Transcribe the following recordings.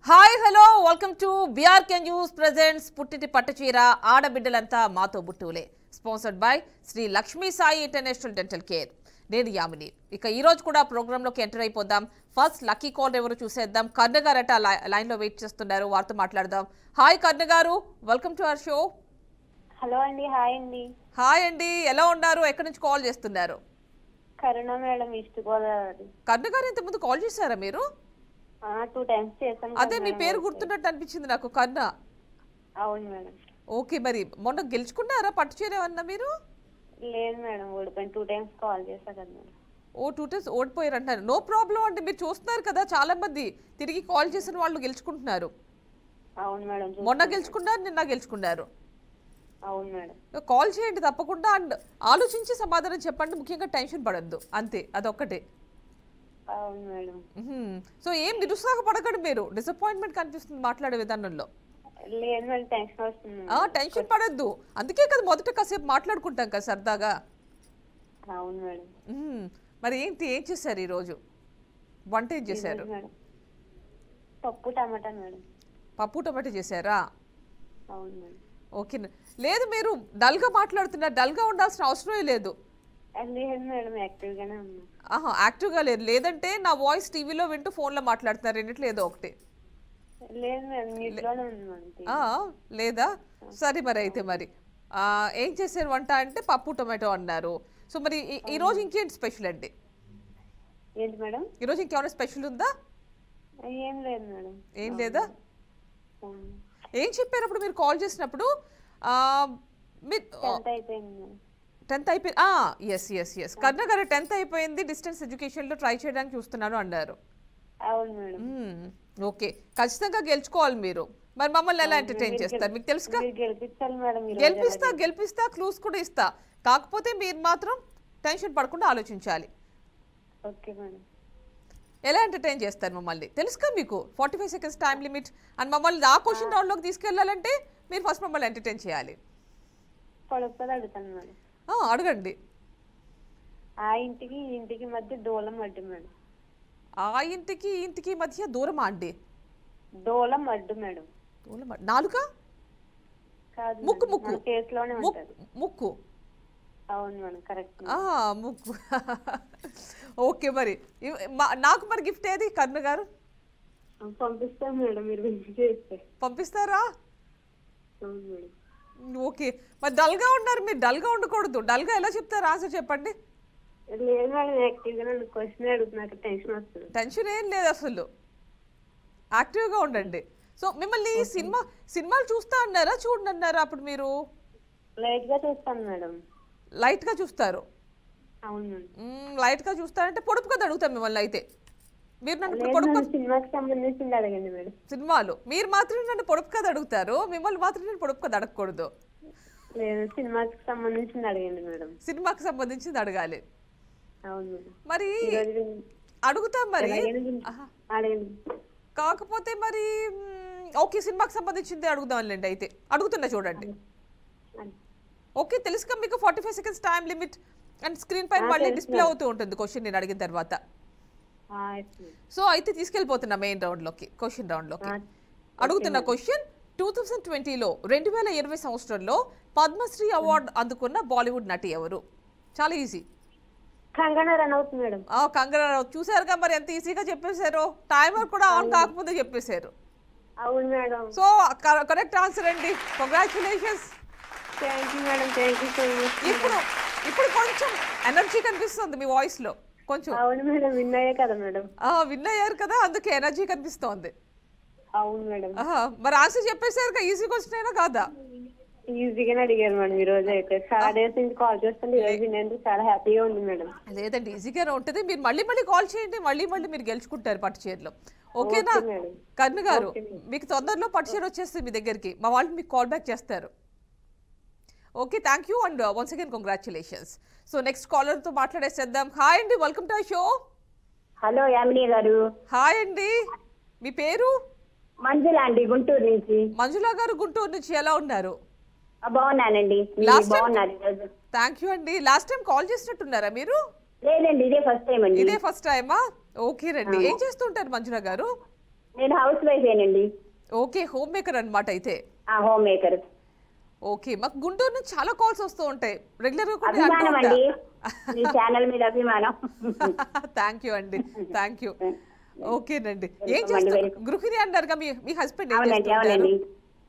Hi hello welcome to BRK news presents పుట్టిటి పట్టుచీర ఆడబిడ్డలంతా మాతో బుట్టువులే sponsored by Sri Lakshmi Sai international dental care నేను యామిని ఇక ఈ రోజు కూడా ప్రోగ్రాంలోకి ఎంటర్ అయిపోదాం ఫస్ట్ లక్కీ కాల్ ఎవరు చూసేద్దాం కర్ణ గారు అట లైన్లో వెయిట్ చేస్తున్నారు వారితో మాట్లాడదాం hi Karna garu welcome to our show hello అండి హాయ్ అండి హాయ్ అండి ఎలా ఉన్నారు ఎక్కడి నుంచి కాల్ చేస్తున్నారు కరుణ మేడం ఈస్ట్ గోదావరి కర్ణ గారు ఇంతకుముందు కాల్ చేశారా మీరు టూ టైమ్స్ చేశాను అదే మీ పేరు గుర్తున్నట్టు అనిపించింది నాకు కర్ణ అవును మేడం ఓకే మరి మొన్న గెలుచుకున్నారా పట్టు చీర ఏమన్నా మీరు లేదు మేడం ఓడిపోయింది టూ టైమ్స్ కాల్ చేశా కదా మేడం ఓ టూ టైమ్స్ ఓడిపోయారు అంటారు నో ప్రాబ్లం అండి మీరు చూస్తున్నారు కదా చాలా మంది తిరిగి కాల్ చేసిన వాళ్ళు గెలుచుకుంటున్నారు అవును మేడం చూ- మొన్న గెలుచుకున్నారు నిన్న గెలుచుకున్నారు అవును మేడం ఇక కాల్ చేయండి తప్పకుండా అండ్ ఆలోచించి సమాధానం చెప్పండి ముఖ్యంగా టెన్షన్ పడద్దు అంతే అదొక్కటే అవును మేడం మ్మ్. సో ఏం నిరుత్సాహపడకండి మీరు డిసప్పాయింట్మెంట్ కనిపిస్తుంది మాట్లాడే విధానంలో లేదు మేడం టెన్షన్ వస్తుంది ఆ, టెన్షన్ పడద్దు అందుకే కదా మొదట కాసేపు మాట్లాడుకుంటాం కదా సరదాగా అవును మేడం మ్మ్. మరి ఏంటి ఏం చేశారు ఈరోజు వంట ఏం చేశారు ఈరోజు మేడం పప్పు టమాటా మేడం పప్పు టమాటో చేశారా అవును మేడం ఓకే లేదు మీరు డల్గా మాట్లాడుతున్నారు డల్గా ఉండాల్సిన అవసరమే లేదు లేదు మేడం యాక్టివ్గానే ఉన్నా ఆహా యాక్టివ్గా లేదు లేదంటే నా వాయిస్ టీవీలో వింటూ ఫోన్లో మాట్లాడుతున్నారు రెండిట్లో ఏదో ఒకటి లేదు మేడం నీటిలోనే ఉంది మేడం ఆ, లేదా సరే మరి అయితే మరి ఆ, ఏం చేశారు వంట అంటే పప్పు టొమాటో అన్నారు సో మరి ఈ- ఈ రోజు ఇంకేంటి స్పెషల్ అండి ఏంటి మేడం ఈరోజు ఇంకేమైనా స్పెషల్ ఉందా ఏం లేదు మేడం ఏం లేదా అవును. ఏం చెప్పారు అప్పుడు మీరు కాల్ చేసినప్పుడు ఆ, మీరు టెన్త్ అయిపోయింది మేడం టెన్త్ అయిపోయింది yes yes yes Karna garu tenth అయిపోయింది డిస్టెన్స్ ఎడ్యుకేషన్లో ట్రై చేయడానికి చూస్తున్నాను అన్నారు అవును మేడం మ్మ్. ఓకే ఖచ్చితంగా గెలుచుకోవాలి మీరు మరి మమ్మల్ని ఎలా ఎంటర్టైన్ చేస్తారు మీకు తెలుసుగా మీరు గెలిపించాలి మేడం ఈ రోజు గెలిపిస్తా గెలిపిస్తా క్లూస్ కూడా ఇస్తా కాకపోతే మీరు మాత్రం టెన్షన్ పడకుండా ఆలోచించాలి ఓకే మేడం ఎలా ఎంటర్టైన్ చేస్తారు మమ్మల్ని తెలుసుగా మీకు forty five seconds time limit and మమ్మల్ని ఆ క్వశ్చన్ రౌండ్లోకి తీసుకెళ్ళాలంటే మీరు ఫస్ట్ మమ్మల్ని ఎంటర్టైన్ చేయాలి పొడపది అడుగుతాను మేడం ఆ, అడగండి ఆ ఇంటికి ఈ ఇంటికి మధ్య దూలం అడ్డు మేడం ఆ ఇంటికి ఈ ఇంటికి మధ్య దూరమా అండి దూలం అడ్డు మేడం దూరమా నాలుగా కాదు ముక్కు మేడం. ముక్కు మన కేసులోనే ముక్కు ఉంటుంది ముక్కు అవును మేడం కరెక్ట్ ఆ, ముక్కు ఓకే మరి ఇవ్- మా- నాకు మరి గిఫ్ట్ ఏది కర్ణ గారు పంపిస్తాం మేడం మీరు విన్ చేస్తే పంపిస్తారా అవును మేడం ఓకే మరి డల్గా ఉన్నారు మీరు డల్గా ఉండకూడదు డల్గా ఎలా చెప్తారు ఆన్సర్ చెప్పండి లేదు మేడం యాక్టివ్గా నన్ను క్వశ్చన్ అడుగుతున్నారు టెన్షన్ వస్తుంది టెన్షన్ ఏం లేదు అసలు యాక్టివ్గా ఉండండి సో మిమ్మల్ని సినిమా సినిమాలు చూస్తా అన్నారా చూడండి అన్నారా అప్పుడు మీరు లైట్ గా చూస్తాను మేడం లైట్గా చూస్తారు అవును మేడం మ్మ్, లైట్గా చూస్తారంటే పొడుపు కదా అడుగుతాం మిమ్మల్ని అయితే మీరు నన్ను ఇప్పుడు లేదు పొడుపు మేడం సినిమాకి సంబంధించింది అడగండి మేడం సినిమాలు మీరు మాత్రం నన్ను పొడుపు కథ అడుగుతారు మిమ్మల్ని మాత్రం నేను పొడుపు కథ అడగకూడదు లేదు సినిమాకి సంబంధించింది అడగండి మేడం సినిమాకి సంబంధించింది అడగాలి అవును మేడం మరి ఈరోజు విన్- అడుగుతాం మరి ఎలాగైనా విన్- ఆహా. అడగండి కాకపోతే మరి మ్మ్, ఓకే సినిమాకి సంబంధించింది అడుగుదాంలేండి అయితే అడుగుతున్నా చూడండి అడగండి. ఓకే తెలుసుగా మీకు forty five seconds time limit and screen పైన ఆ, మళ్ళీ తెలుసు డిస్ప్లే అవుతూ ఉంటుంది క్వశ్చన్ నేను అడిగిన తర్వాత ఆ, yes, madam. సో అయితే తీసుకెళ్ళిపోతున్నా మెయిన్ రౌండ్లోకి క్వశ్చన్ రౌండ్లోకి ఆ, అడుగుతున్న క్వశ్చన్ టూ థౌజండ్ ట్వంటీలో రెండు వేల ఇరవై సంవత్సరంలో పద్మశ్రీ అవార్డు అందుకున్న బాలీవుడ్ నటి ఎవరు చాలా ఈజీ కంగనా రనౌత్ మేడం ఆ కంగనా చూసారుగా మరి ఎంత ఈజీగా చెప్పేశారు టైమర్ కూడా ఆన్ కాకముందే చెప్పేశారు అవును మేడం సో కరెక్ట్ ఆన్సర్ అండి congratulations thank you madam thank you so much ఇప్పుడు ఇప్పుడు కొంచెం ఎనర్జీ కనిపిస్తుంది మీ వాయిస్ లో కొంచెం అవును మేడం విన్ అయ్యే కదా మేడం ఆ విన్ అయ్యారు కదా అందుకే ఎనర్జీ కనిపిస్తోంది అవును మేడం ఆహా, మరి ఆన్సర్ చెప్పేశారు ఈజీ క్వశ్చన్ అయినా కాదా ఈజీగానే అడిగారు మేడం ఈ రోజు అయితే చాలా డేస్ నుంచి కాల్ చేస్తుంటే ఈ రోజు వినేందుకు చాలా హ్యాపీగా ఉంది మేడం లేదండి ఈజీగానే ఉంటుంది మీరు మళ్ళీ మళ్ళీ కాల్ చేయండి మళ్ళీ మళ్ళీ మీరు గెలుచుకుంటారు పట్టు చీరలో ఓకేనా ఓకే మేడం కన్ను గారు ఓకే మేడం. మీకు తొందరలో పట్టు చీర వచ్చేస్తుంది మీ దగ్గరికి మా వాళ్ళు మీకు కాల్ బ్యాక్ చేస్తారు okay thank you and once again congratulations so next కాలర్తో మాట్లాడేసేద్దాం హాయ్ అండి welcome to show hello Yamini garu hi అండి మీ పేరు మంజుల అండి గుంటూరు నుంచి మంజులా గారు గుంటూరు నుంచి ఎలా ఉన్నారు ఆ, బాగున్నానండి మీరు Last time- బాగున్నారు ఈరోజు థ్యాంక్ యూ అండి లాస్ట్ టైం కాల్ చేసినట్టున్నారా మీరు లేదండి ఇదే ఫస్ట్ టైం అండి ఇదే ఫస్ట్ టైమా ఓకే రండి ఏం చేస్తుంటారు మంజులా గారు నేను హౌస్ వైఫేనండి ఓకే హోమ్ మేకర్ అనమాట అయితే ఆ హోమ్ మేకర్ ఓకే మాకు గుంటూరు నుంచి చాలా కాల్స్ వస్తూ ఉంటాయి రెగ్యులర్ గా కూడా నేను అభిమానం అంటూ అండి ఉంటా. మీ ఛానల్ మీద అభిమానం థ్యాంక్ యూ అండి థ్యాంక్ యూ ఓకేనండి ఏం Welcome అండి, చేస్తారు welcome. గృహిణి అన్నారుగా మీ మీ హస్బెండ్ ఏం అవునండి చేస్తూ ఉంటారు అవునండి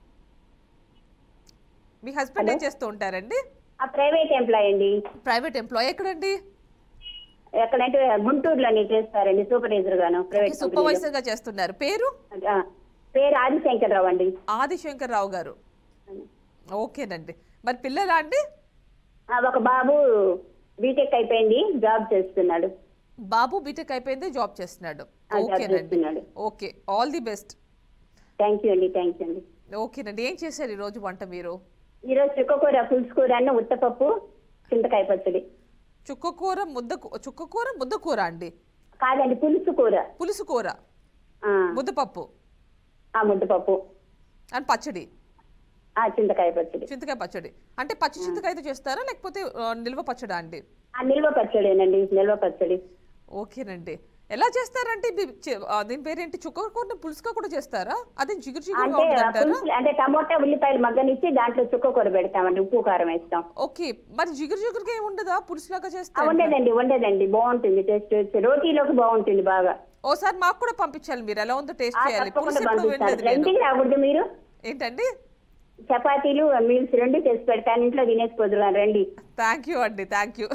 మీ హస్బెండ్ ఏం చేస్తూ ఉంటారండి ఆ ప్రైవేట్ ఎంప్లాయ్ అండి ప్రైవేట్ ఎంప్లాయ్ ఎక్కడండి ఎక్కడంటే గుంటూరులోనే చేస్తారండి సూపర్వైజర్ గాను ప్రైవేట్ కంపెనీలో. సూపర్వైజర్ గా చేస్తున్నారు పేరు ఆ, పేరు ఆదిశంకర్రావు అండి ఆదిశంకర్ రావు గారు ఓకేనండి మరి పిల్లలా అండి ఆ, ఒక బాబు బీటెక్ అయిపోయింది జాబ్ చేస్తున్నాడు బాబు బీటెక్ అయిపోయింది జాబ్ చేస్తున్నాడు ఆ, జాబ్ ఓకేనండి చేస్తున్నాడు okay all the best thank you అండి థ్యాంక్ యూ అండి ఓకేనండి ఏం చేశారు ఈరోజు వంట మీరు ఈరోజు చుక్కకూర పులుసు కూర అన్న ఉత్తపప్పు చింతకాయ పచ్చడి చుక్కకూర ముద్ద చుక్కకూర ముద్ద కూర అండి కాదండి పులుసు కూర పులుసు కూర ఆ, ముద్దపప్పు ఆ ముద్దపప్పు అండ్ పచ్చడి ఆ చింతకాయ పచ్చడి చింతకాయ పచ్చడి అంటే పచ్చి చింతకాయతో చేస్తారా లేకపోతే ఆ, నిల్వ పచ్చడా అండి ఆ నిల్వ పచ్చడేనండి నిల్వ పచ్చడి ఓకేనండి ఎలా చేస్తారంటే ఇది చి- ఆ, దీని పేరేంటి చుక్కకూరని పులుసుగా కూడా చేస్తారా అదే జిగురు జిగురుగా అంటే ఉంటుంది ఆ అంటారా పులుసు అంటే టమోటా ఉల్లిపాయలు మగ్గనిచ్చి దాంట్లో చుక్కకూర పెడతామండి ఉప్పు కారం వేస్తాం ఓకే మరి జిగురు జిగురుగా ఏమి ఉండదా పులుసులాగా ఆ, చేస్తే ఉండదండి ఉండదండి బాగుంటుంది టేస్ట్ రోటీలోకి బాగుంటుంది బాగా ఓసారి మాకు కూడా పంపించాలి మీరు ఎలా ఉందో టేస్ట్ ఆ, చేయాలి తప్పకుండా పులుసు ఎప్పుడు పంపిస్తాను వినలేదు నేను ఇంటికి రాకూడదు మీరు ఏంటండి చపాతీలు మీల్స్ రెండు చేసి పెడతాను ఇంట్లో తినేసి పోదురు రండి థ్యాంక్ యూ అండి థ్యాంక్ యూ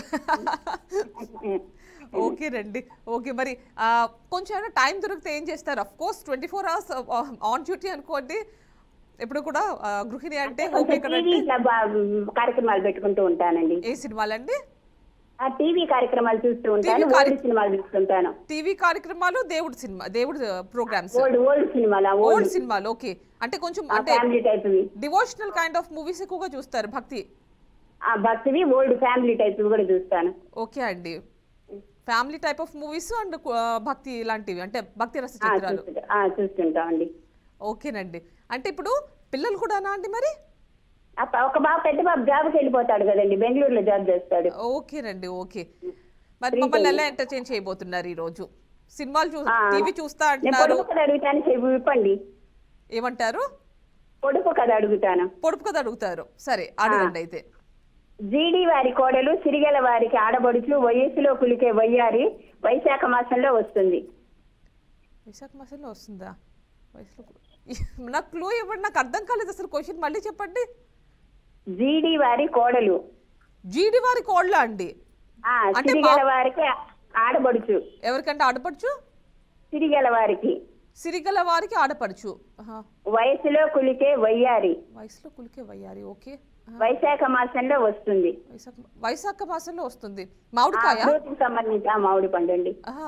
ఓకేనండి ఓకే మరి ఆ, కొంచెం ఏమైనా టైం దొరికితే ఏం చేస్తారు of course twenty four hours on duty అనుకోండి ఎప్పుడు కూడా ఆ, గృహిణి అంటే హోమ్ కొంచెం మేకర్ టీవీ అంటే ఇట్లా బా- కార్యక్రమాలు పెట్టుకుంటూ ఉంటానండి ఏ సినిమాలండి ఆ టీవీ కార్యక్రమాలు చూస్తూ ఉంటాను టీవీ కార్య- ఓల్డ్ సినిమాలు చూస్తుంటాను టీవీ కార్యక్రమాలు దేవుడు సినిమా దేవుడు ప్రోగ్రామ్స్ ఓల్డ్ ఓల్డ్ సినిమాలు ఓల్డ్ ఓల్డ్ సినిమాలు ఓకే అంటే కొంచెం అంటే ఫ్యామిలీ టైప్వి డివోషనల్ కైండ్ ఆఫ్ మూవీస్ ఎక్కువగా చూస్తారు భక్తి ఆ భక్తివి ఓల్డ్ ఫ్యామిలీ టైప్ కూడా చూస్తాను ఓకే అండి family type of movies and భక్తి ఇలాంటివి అంటే భక్తి రస ఆ, చిత్రాలు చూస్తుంటా- ఆ, చూస్తుంటామండి ఓకేనండి అంటే ఇప్పుడు పిల్లలు కూడానా అండి మరి ఆ ప- ఒక బాబు పెద్ద బాబు జాబ్కి వెళ్ళిపోతాడు కదండి బెంగళూరులో జాబ్ చేస్తాడు ఓకేనండి ఓకే మరి మమ్మల్ని ఎలా ఎంటర్టైన్ చేయబోతున్నారు ఈ రోజు సినిమాలు చూ ఆ. టీవీ చూస్తా నేను అంటున్నారు పొడుపు కథ అడుగుతాను చెప్పు ఇప్పండి ఏమంటారు పొడుపు కథ అడుగుతాను పొడుపు కదా అడుగుతారు సరే అడగండి అయితే జీడి వారి కోడలు సిరిగల వారికి ఆడబడుచు వయస్సులో కులికే వయ్యారి వైశాఖ మాసంలో వస్తుంది విశాఖ మాసంలో వస్తుందా వయసులో కు- నాకు క్లూ ఇవ్వండి నాకు అర్థం కాలేదు అసలు క్వశ్చన్ మళ్ళీ చెప్పండి జీడి వారి కోడలు జీడి వారి కోళ్ళ అండి ఆ అంటే సిరిగల మా- వారికి ఆడబడుచు ఎవరికంటే ఆడపడుచు సిరిగల వారికి సిరిగల వారికి ఆడపడుచు ఆహా. వయసులో కులికే వయ్యారి వయసులో కులికే వయ్యారి ఓకే ఆహా. వైశాఖ మాసంలో వస్తుంది వైశాఖ వైశాఖ మాసంలో వస్తుంది ఆ మామిడికాయ ఫ్రూట్కి సంబంధించి ఆ మామిడి పండు అండి ఆహా.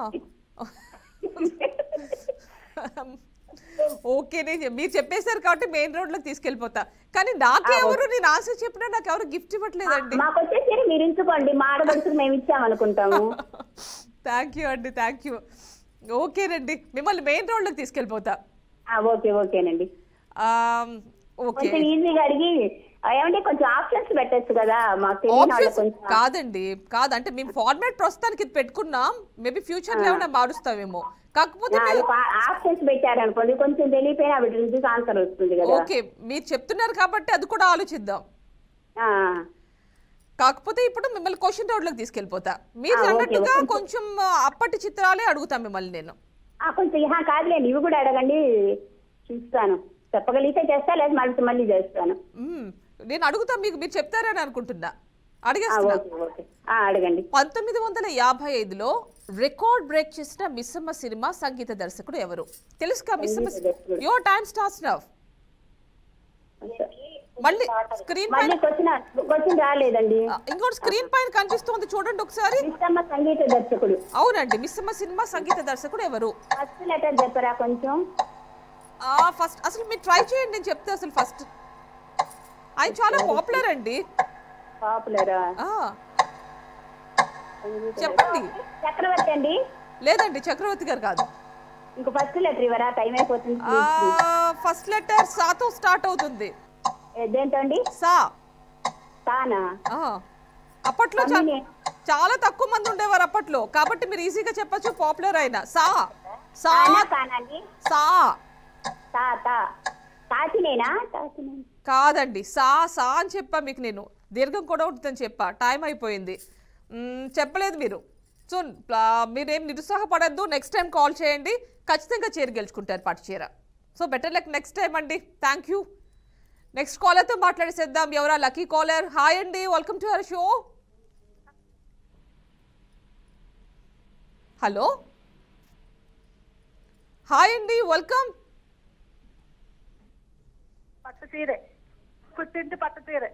ఓకే నేను మీరు చెప్పేశారు కాబట్టి మెయిన్ రోడ్ లోకి తీసుకెళ్ళిపోతా కానీ నాకెవరు నేను ఆన్సర్ చెప్పినా నాకు ఎవరు గిఫ్ట్ ఇవ్వట్లేదండి మాకు వచ్చేసి మీరు ఇంచుకోండి మా ఆడబడుచుకు మేము ఇచ్చామనుకుంటాము థ్యాంక్ యూ అండి థ్యాంక్ యూ ఓకేనండి మిమ్మల్ని మెయిన్ రోడ్ లోకి తీసుకెళ్ళిపోతా ఆ, ఓకే ఓకేనండి ఆమ్, ఓకే కొంచెం ఈజీగా అడిగి ఆ, ఏమంటే కొంచెం ఆప్షన్స్ పెట్టచ్చు కదా మాకు తెలియని వాళ్ళకి ఆప్షన్స్ కొంచెం కాదండి కాదు అంటే మేము ఫార్మాట్ ప్రస్తుతానికి ఇది పెట్టుకున్నాం మేబీ ఫ్యూచర్ లో ఏమైనా మారుస్తామేమో కాకపోతే మీరు ఆప్షన్స్ పెట్టారనుకోండి కొంచెం తెలియపోయినా వీటి నుంచి ఆన్సర్ వస్తుంది కదా ఓకే మీరు చెప్తున్నారు కాబట్టి అది కూడా ఆలోచిద్దాం ఆ, కాకపోతే ఇప్పుడు మిమ్మల్ని క్వశ్చన్ రోడ్ లోకి తీసుకెళ్ళిపోతా మీరు ఆ, ఓకే, అన్నట్టుగా ఓకే. కొంచెం ఆ, అప్పటి చిత్రాలే అడుగుతాం మిమ్మల్ని నేను ఆ, కొంచెం ఇహా కాదులేండి ఇవి కూడా అడగండి చూస్తాను చెప్పగలిగితే చేస్తా లేదా మళ్ళీ మళ్ళీ చేస్తాను మ్మ్. నేను అడుగుతా మీకు మీరు చెప్తారని అనుకుంటున్నా ఆ, అడిగేస్తున్నా ఓకే ఓకే ఆ, అడగండి పంతొమ్మిది వందల యాభై ఐదులో రికార్డ్ బ్రేక్ చేసిన మిస్సమ్మ సినిమా సంగీత దర్శకుడు ఎవరు తెలుసుగా మిస్సమ్మ సంగీత దర్శకుడు. యువర్ టైమ్ స్టార్ట్స్ నవ్ మళ్ళీ స్క్రీన్ పైన మళ్ళీ క్వశ్చన్ క్వశ్చన్ రాలేదండి ఆ, ఇంకోటి స్క్రీన్ పైన కనిపిస్తోంది చూడండి ఒకసారి ఇష్టమ్మ సంగీత దర్శకుడు అవునండి మిస్సమ్మ సినిమా సంగీత దర్శకుడు ఎవరు ఫస్ట్ లెటర్ చెప్పరా కొంచెం ఆ ఫస్ట్ అసలు మీరు ట్రై చేయండి నేను చెప్తే అసలు ఫస్ట్ ఆయన చాలా పాపులర్ అండి పాపులరా ఆ, చెప్పండి చక్రవర్తి అండి లేదండి చక్రవర్తి గారు కాదు ఇంక ఫస్ట్ లెటర్ ఇవ్వరా టైం అయిపోతుంది ఫస్ట్ లెటర్ సాతో స్టార్ట్ అవుతుంది ఏ, దేంతో అండి సా తానా ఆ, అప్పట్లో చా- మమ్మీని. చాలా తక్కువ మంది ఉండేవారు అప్పట్లో కాబట్టి మీరు ఈజీగా చెప్పొచ్చు పాపులర్ అయిన సా సా కానా కానండి సా తా తా తాతినేనా తాతినేనా కాదండి సా సా అని చెప్పా మీకు నేను దీర్ఘం కూడా ఉంటుందని చెప్పా టైం అయిపోయింది మ్మ్, చెప్పలేదు మీరు సో ప్లా- మీరేం నిరుత్సాహపడద్దు నెక్స్ట్ టైం కాల్ చేయండి ఖచ్చితంగా చీర గెలుచుకుంటారు పట్టు చీర so better luck next time అండి థ్యాంక్ యూ నెక్స్ట్ కాలర్తో మాట్లాడేసేద్దాం ఎవరా లక్కీ కాలర్ హాయ్ అండి welcome to our show hello hi అండి వెల్కమ్ పట్టు చీరే పుట్టింటి పట్టు చీరే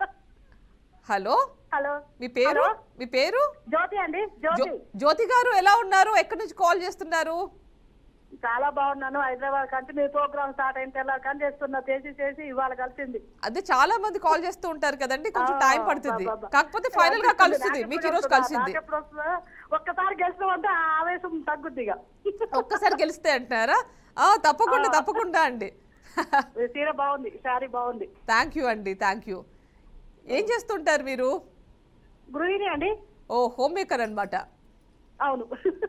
హలో హలో మీ పేరు హలో? మీ పేరు జ్యోతి అండి జ్యోతి జ్యో- జ్యోతి గారు ఎలా ఉన్నారు ఎక్కడి నుంచి కాల్ చేస్తున్నారు చాలా బాగున్నాను హైదరాబాద్ కంటే మీ ప్రోగ్రామ్ స్టార్ట్ అయిన తెల్లారి కానీ చేస్తున్నా చేసి చేసి ఇవాళ కలిసింది అదే చాలా మంది కాల్ చేస్తూ ఉంటారు కదండి కొంచెం ఆ, టైం పడుతుంది బాబా. కాకపోతే ఫైనల్ గా అనిపిస్తుంది, కలుస్తుంది నాకు మీకు ఈ ఎప్పుడు రోజు వస్తుందా, కలిసింది నాకు ఎప్పుడు వస్తుందా? ఒక్కసారి గెలిచినామంటే ఆ ఆవేశం తగ్గుద్ది ఇక ఒక్కసారి గెలిస్తే అంటున్నారా ఆ, తప్పకుండా తప్పకుండా అండి ఈ చీర బాగుంది శారీ బాగుంది థ్యాంక్ యూ అండి థ్యాంక్ యూ ఏం చేస్తుంటారు మీరు గృహిణి అండి ఓ హోమ్ మేకర్ అనమాట అవును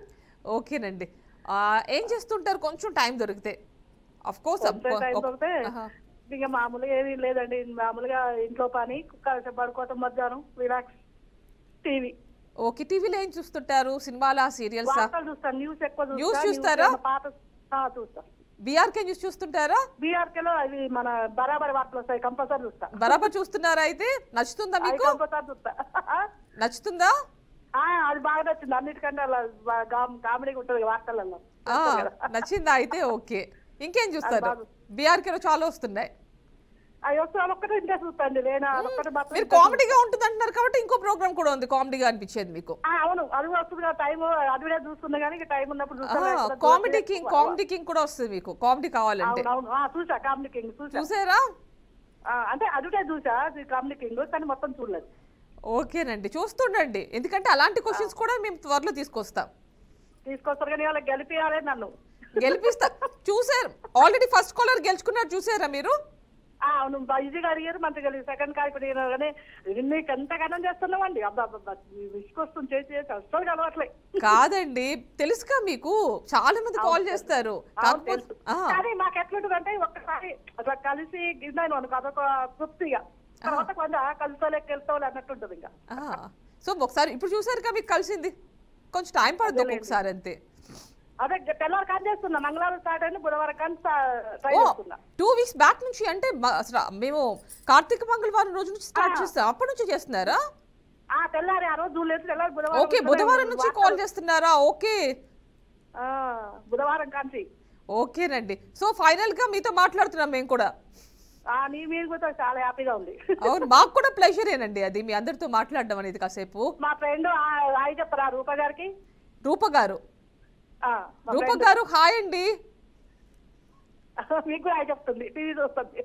ఓకేనండి ఆ, ఏం చేస్తుంటారు కొంచెం టైం దొరికితే అఫ్ కోర్స్ కొంచెం టైం దొరికితే ఇక మామూలుగా ఏమీ లేదండి మామూలుగా ఇంట్లో పని కుక్క పడుకోవటం మధ్యాహ్నం రిలాక్స్ టీవీ ఓకే టీవీలో ఏం చూస్తుంటారు సినిమాలా సీరియల్సా వార్తలు చూస్తాను న్యూస్ ఎక్కువ News చూస్తా చూస్తారా? ఏమైనా పాత ఆ, చూస్తా బీఆర్కే న్యూస్ చూస్తుంటారా బీఆర్కే లో అవి మన బరాబర్ వార్తలు వస్తాయి కంపల్సరీ చూస్తా బరాబర్ చూస్తున్నారా అయితే నచ్చుతుందా అవి మీకు కంపల్సరీ చూస్తా నచ్చుతుందా ఆ, అది బాగా నచ్చింది అన్నిటికంటే అలా బా- గా- కామెడీగా ఉంటుంది వార్తలలో ఆ, నచ్చిందా అయితే ఓకే ఇంకేం చూస్తారు బాగా. బీఆర్కేలో చాలా వస్తున్నాయి అవి వస్తే అదొక్కటే ఇంట్రెస్ట్ చూస్తాండి నేను అదొక్కటే మాత్రం మీరు interest కామెడీగా ఉంటుంది అంటున్నారు కాబట్టి ఇంకో ప్రోగ్రామ్ కూడా ఉంది కామెడీగా అనిపించేది మీకు ఆ, అవును అది కూడా వస్తుంది కదా టైం అది కూడా చూస్తున్నా కానీ టైం ఉన్నప్పుడు చూస్తాను లేకపోతే కామెడీ చూడలేదు. కింగ్ కామెడీ కింగ్ కూడా వస్తుంది మీకు కామెడీ కావాలంటే అవును అవును ఆ, చూసా కామెడీ కింగ్ చూసా చూసారా ఆ, అంటే అదుటే చూసా కామెడీ కింగ్ కానీ మొత్తం చూడలేదు ఓకేనండి చూస్తుండండి ఎందుకంటే అలాంటి క్వశ్చన్స్ కూడా మేము త్వరలో తీసుకొస్తాం తీసుకొస్తారు కానీ వాళ్ళకి గెలిపియాలి నన్ను గెలిపిస్తా చూసారు ఆల్రెడీ ఫస్ట్ కాలర్ గెలుచుకున్నారు చూసారా మీరు ఆ, అవును బా- ఈజీగా అడిగారు మంచిగా కలిగి సెకండ్ కాయ ఇప్పుడు ఈయన కానీ నీకు ఎంత గణం చేస్తున్నామండి అబ్బా అబ్బా విసుకొస్తుంది చేసి చేసి అస్సలు కలవట్లే కాదండి తెలుసుగా మీకు చాలా మంది కాల్ చేస్తారు అవును, కాకపోతే తెలుసు. ఆ, కానీ మాకు ఎట్లుంటుందంటే ఒక్కసారి అట్లా కలిసి గిన్నాను అనుకో అదొక తృప్తిగా తర్వాత కొంచెం కలుసుకోలేక వెళ్తావు అన్నట్టు ఉంటుంది ఇంకా ఆ. సో ఒకసారి ఇప్పుడు చూసారుగా మీకు కలిసింది కొంచెం టైం పడుతుంది ఒక్కొక్కసారి అంతే అదే తెల్లవారు కానీ చేస్తున్నా మంగళవారం స్టార్ట్ అయింది బుధవారం కానీ ట్రై ఓ చేస్తున్నా టూ వీక్స్ బ్యాక్ నుంచి అంటే మ- అసలు మేము కార్తీక మంగళవారం రోజు నుంచి స్టార్ట్ చేస్తాం అప్పటి నుంచి చేస్తున్నారా ఆ తెల్లారి ఆ రోజు చూడలేదు తెల్లారి బుధవారం ఓకే రోజు బుధవారం నుంచి వార్తలు- కాల్ చేస్తున్నారా ఓకే ఆ, బుధవారం కాంచి ఓకేనండి సో ఫైనల్ గా మీతో మాట్లాడుతున్నాం మేము కూడా ఆ నీ మీరు కూడా చాలా హ్యాపీగా ఉంది అవును మాకు కూడా ప్లెజరేనండి అది మీ అందరితో మాట్లాడడం అనేది కాసేపు మా ఫ్రెండ్ హాయ్ చెప్పరా రూప గారికి రూప గారు ఆ, మా రూప friend. గారు హాయ్ అండి మీకు కూడా హాయ్ చెప్తుంది టీవీ చూస్తుంది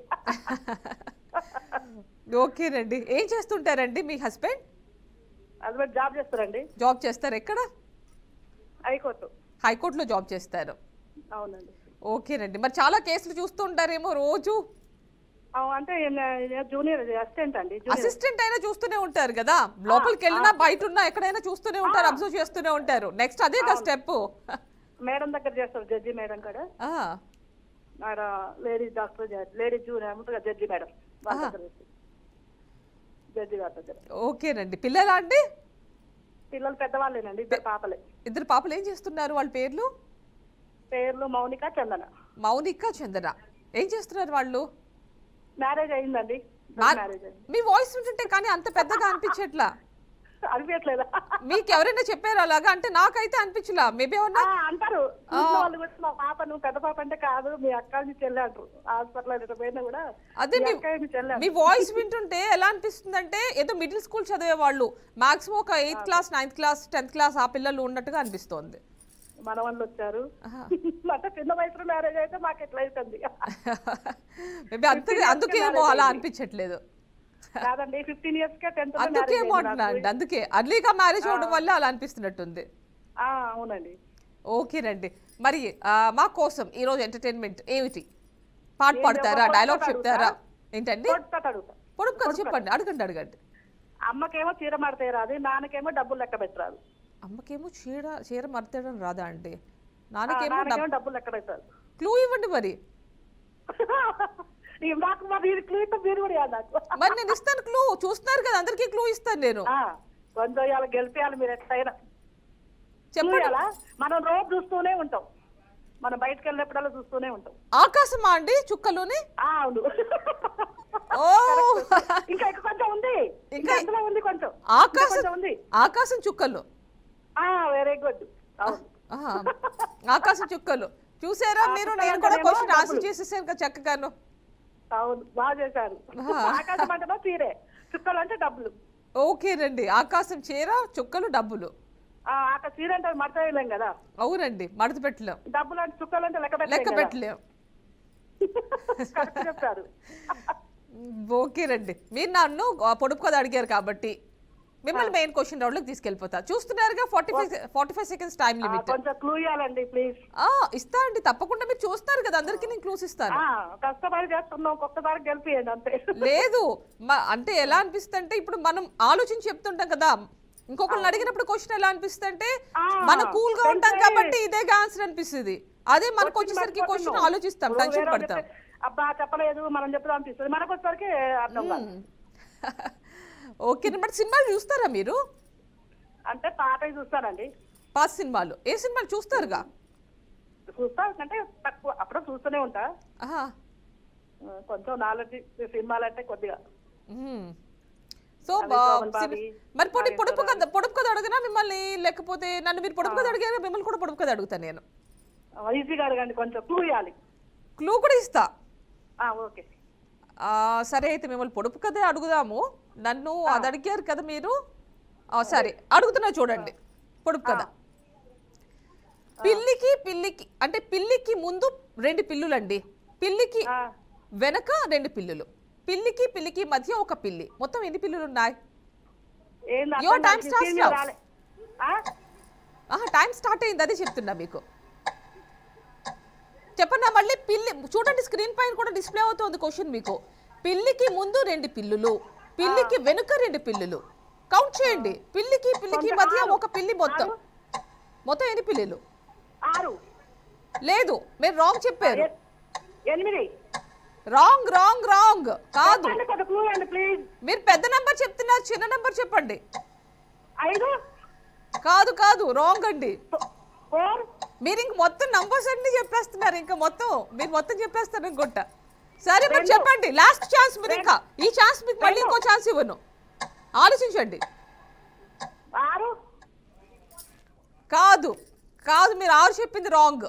ఓకేనండి ఏం చేస్తుంటారండి మీ హస్బెండ్ హస్బెండ్ జాబ్ చేస్తారండి జాబ్ చేస్తారు ఎక్కడ హైకోర్టు హైకోర్టులో జాబ్ చేస్తారు అవునండి ఓకేనండి మరి చాలా కేసులు చూస్తూ ఉంటారేమో రోజు ఆ, అంటే జూనియర్ అసిస్టెంట్ అండి జూనియర్ అసిస్టెంట్ అయినా చూస్తూనే ఉంటారు కదా లోపలికి వెళ్ళినా బయట ఉన్నా ఎక్కడైనా చూస్తూనే ఉంటారు అబ్జర్వ్ చేస్తూనే ఉంటారు నెక్స్ట్ అదే కదా స్టెప్ మేడం దగ్గర చేస్తారు జడ్జి మేడం కూడా ఆడ లేడీ డాక్టర్ లేడీ జూనియర్ ఉంటుంది కదా జడ్జి మేడం వాళ్ళ దగ్గర చేస్తారు. జడ్జి గారి దగ్గర ఓకేనండి పిల్లలా అండి పిల్లలు పెద్దవాళ్ళేనండి ఇద్దరు పాపలే ఇద్దరు పాపలు ఏం చేస్తున్నారు వాళ్ళ పేర్లు పేర్లు మౌనిక చందన మౌనిక చందన ఏం చేస్తున్నారు వాళ్ళు మ్యారేజ్ అయిందండి నా- మ్యారేజ్ అయింది మీ వాయిస్ వింటుంటే కానీ అంత పెద్దగా అనిపించట్లా అనిపించట్లేదా మీకు ఎవరైనా చెప్పారు అలాగా అంటే నాకైతే అనిపించలా మేబీ ఏమన్నా ఆ, అంటారు చూసిన వాళ్ళు కూడా మా పాప నువ్వు పెద్ద పాప అంటే కాదు మీ అక్క నుంచి చెల్లి అంటారు హాస్పిటల్ ఎటు పోయినా కూడా అదే మీ మీ అక్క మీ చెల్లి మీ వాయిస్ వింటుంటే ఎలా అనిపిస్తుంది అంటే ఏదో మిడిల్ స్కూల్ చదివే వాళ్ళు మాక్సిమం ఒక eighth class ninth class tenth class ఆ పిల్లలు ఉన్నట్టుగా అనిపిస్తోంది మన వాళ్ళు వచ్చారు ఆహా. అంటే చిన్న వయసులో మ్యారేజ్ అయితే మాకు ఎట్లా అవుతుంది మేబీ అంతకే అందుకేమో అలా అనిపించట్లేదు కాదండి ఫిఫ్టీన్ ఇయర్స్ కే టెన్త్ అందుకేమో అంటున్నా అండి అందుకే అర్లీగా మ్యారేజ్ అవ్వడం వల్ల అలా అనిపిస్తున్నట్టుంది అవునండి ఓకేనండి మరి ఆ, మా కోసం ఈరోజు ఎంటర్టైన్మెంట్ ఏమిటి పాట ఏం పాడతారా చెప్పాలి? డైలాగ్ కొత్త చెప్తారా అడుగుతా? ఏంటండి కొడుతా అడుగుతా పొడుపు కదా చెప్పండి అడగండి అడగండి అమ్మకేమో చీర మడతే రాదు నాన్నకేమో డబ్బులు లెక్క పెట్టరాదు అమ్మకేమో చీర చీర మర్తడం రాదా అండి నాన్నకేమో నాన్నకేమో డబ్బులు ఎక్కడ అవుతారు క్లూ ఇవ్వండి మరి ఈ నాకు మరి ఇది క్లూ ఇస్తే మీరు కూడా ఇవ్వాలి నాకు మరి నేను ఇస్తాను క్లూ చూస్తున్నారు కదా అందరికీ క్లూ ఇస్తాను నేను ఆ, కొంచెం ఇవాళ గెలిపేయాలి మీరు ఎట్లయినా చెప్పండి చూడాలా మనం రోజు చూస్తూనే ఉంటాం మనం బయటకు వెళ్ళినప్పుడల్లా చూస్తూనే ఉంటాం ఆకాశమా అండి చుక్కలోని ఆ, అవును ఓ ఇంకా ఇంకా కొంచెం ఉంది ఇంకా ఇంకా- అందులో ఉంది కొంచెం ఇంకా ఆకాశం కొంచెం ఉంది ఆకాశం చుక్కలు ఆ వెరీ గుడ్ అవును ఆహా. ఆకాశం చుక్కలు చూసారా మీరు చుక్కలు నేను కూడా అంటేనేమో క్వశ్చన్ ఆన్సర్ డబ్బులు. చేసేసాను కదా చక్కగాను అవును బాగా చేశారు ఆ. ఆకాశం అంటేనో తీరే చుక్కలు అంటే డబ్బులు ఓకేనండి ఆకాశం చీర చుక్కలు డబ్బులు ఆ ఆక చీర అంటే మడత వేయలేం కదా అవునండి మడత పెట్టలేం డబ్బులు అంటే చుక్కలు అంటే లెక్క లెక్క పెట్టలేం కదా. పెట్టలేం కరెక్ట్ చెప్పారు ఓకేనండి మీరు నన్ను ఆ పొడుపు కథ అడిగారు కాబట్టి మిమ్మల్ని మెయిన్ క్వశ్చన్ రౌండ్ లోకి తీసుకెళ్ళిపోతా చూస్తున్నారుగా forty five forty five seconds time ఆ, లిమిట్ కొంచెం క్లూ ఇవ్వాలండి ప్లీజ్ ఇస్తా అండి తప్పకుండా మీరు చూస్తారు కదా అందరికీ నేను క్లూస్ ఇస్తాను కష్టపడి చేస్తున్నాం కొత్తసారి గెలిపియండి అంతే లేదు మ- అంటే ఎలా అనిపిస్తుంది అంటే ఇప్పుడు మనం ఆలోచించి చెప్తుంటాం కదా ఇంకొకరిని అడిగినప్పుడు క్వశ్చన్ ఎలా అనిపిస్తుంది అంటే ఆ, మనం కూల్ గా ఉంటాం అంటే- కాబట్టి ఇదే ఆన్సర్ అనిపిస్తుంది అదే మనకు వచ్చేసరికి క్వశ్చన్ ఆలోచిస్తాం ఇప్పుడు టెన్షన్ వేరే వాళ్ళు పడతాం చెప్తే, అబ్బా చెప్పలేదు మనం చెప్తాం అనిపిస్తుంది మనకు వచ్చేసరికి అర్థం కాదు ఓకే మరి సినిమాలు చూస్తారా మీరు అంటే పాతవి చూస్తానండి పాత సినిమాలు ఏ సినిమాలు చూస్తారుగా చూస్తా అంటే తక్కువ అప్పుడు చూస్తూనే ఉంటా ఆహా. ఆ, కొంచెం నాలెడ్జ్ సినిమాలు అంటే కొద్దిగా మ్మ్. సో అవి బా- శోభన్ సిని- బాబీ, మరి పొడి నాగేశ్వరరావు. పొడుపు కథ పొడుపు కథ అడగనా మిమ్మల్ని లేకపోతే నన్ను మీరు పొడుపు కథ అడిగారా మిమ్మల్ని కూడా పొడుపు కథ అడుగుతాను నేను ఈజీగా అడగండి కొంచెం క్లూ ఇవ్వాలి క్లూ కూడా ఇస్తా ఆ, ఓకే ఆ, సరే అయితే మిమ్మల్ని పొడుపు కథ అడుగుదాము నన్ను అది అడిగారు కదా మీరు ఆ, సరే అడుగుతున్నా చూడండి పొడుపు కథ పిల్లికి పిల్లికి అంటే పిల్లికి ముందు రెండు పిల్లులండి పిల్లికి ఆ, వెనక రెండు పిల్లులు పిల్లికి పిల్లికి మధ్య ఒక పిల్లి మొత్తం ఎన్ని పిల్లులు ఉన్నాయి ఏంది Your అర్థం time కాదు. starts సీన్ now. రాలే. ఆ? ఆహా టైం స్టార్ట్ అయింది అదే చెప్తున్నా మీకు చెప్పన్నా మళ్ళీ పిల్లి చూడండి స్క్రీన్ పైన కూడా డిస్ప్లే అవుతుంది క్వశ్చన్ మీకు పిల్లికి ముందు రెండు పిల్లులు పిల్లికి వెనుక రెండు పిల్లులు కౌంట్ చేయండి పిల్లికి పిల్లికి కొంచెం మధ్య ఆరు. ఒక పిల్లి మొత్తం ఆరు. మొత్తం ఎన్ని పిల్లులు ఆరు లేదు మీరు రాంగ్ చెప్పారు ఎ- ఎనిమిది రాంగ్ రాంగ్ రాంగ్ కాదు చెప్పండి, కొంచెం క్లూ అండి ప్లీజ్ మీరు పెద్ద నంబర్ చెప్తున్నారు చిన్న నంబర్ చెప్పండి ఐదు కాదు కాదు రాంగ్ అండి ఫోర్ మీరు ఇంక మొత్తం నంబర్స్ అన్ని చెప్పేస్తున్నారు ఇంకా మొత్తం మీరు మొత్తం చెప్పేస్తారు అనుకుంటా సరే మరి చెప్పండి లాస్ట్ ఛాన్స్ మీరు ఇంకా ఈ ఛాన్స్ మీకు మళ్ళీ ఇంకో ఛాన్స్ ఇవ్వను ఆలోచించండి ఆరు కాదు కాదు మీరు ఆరు చెప్పింది రాంగ్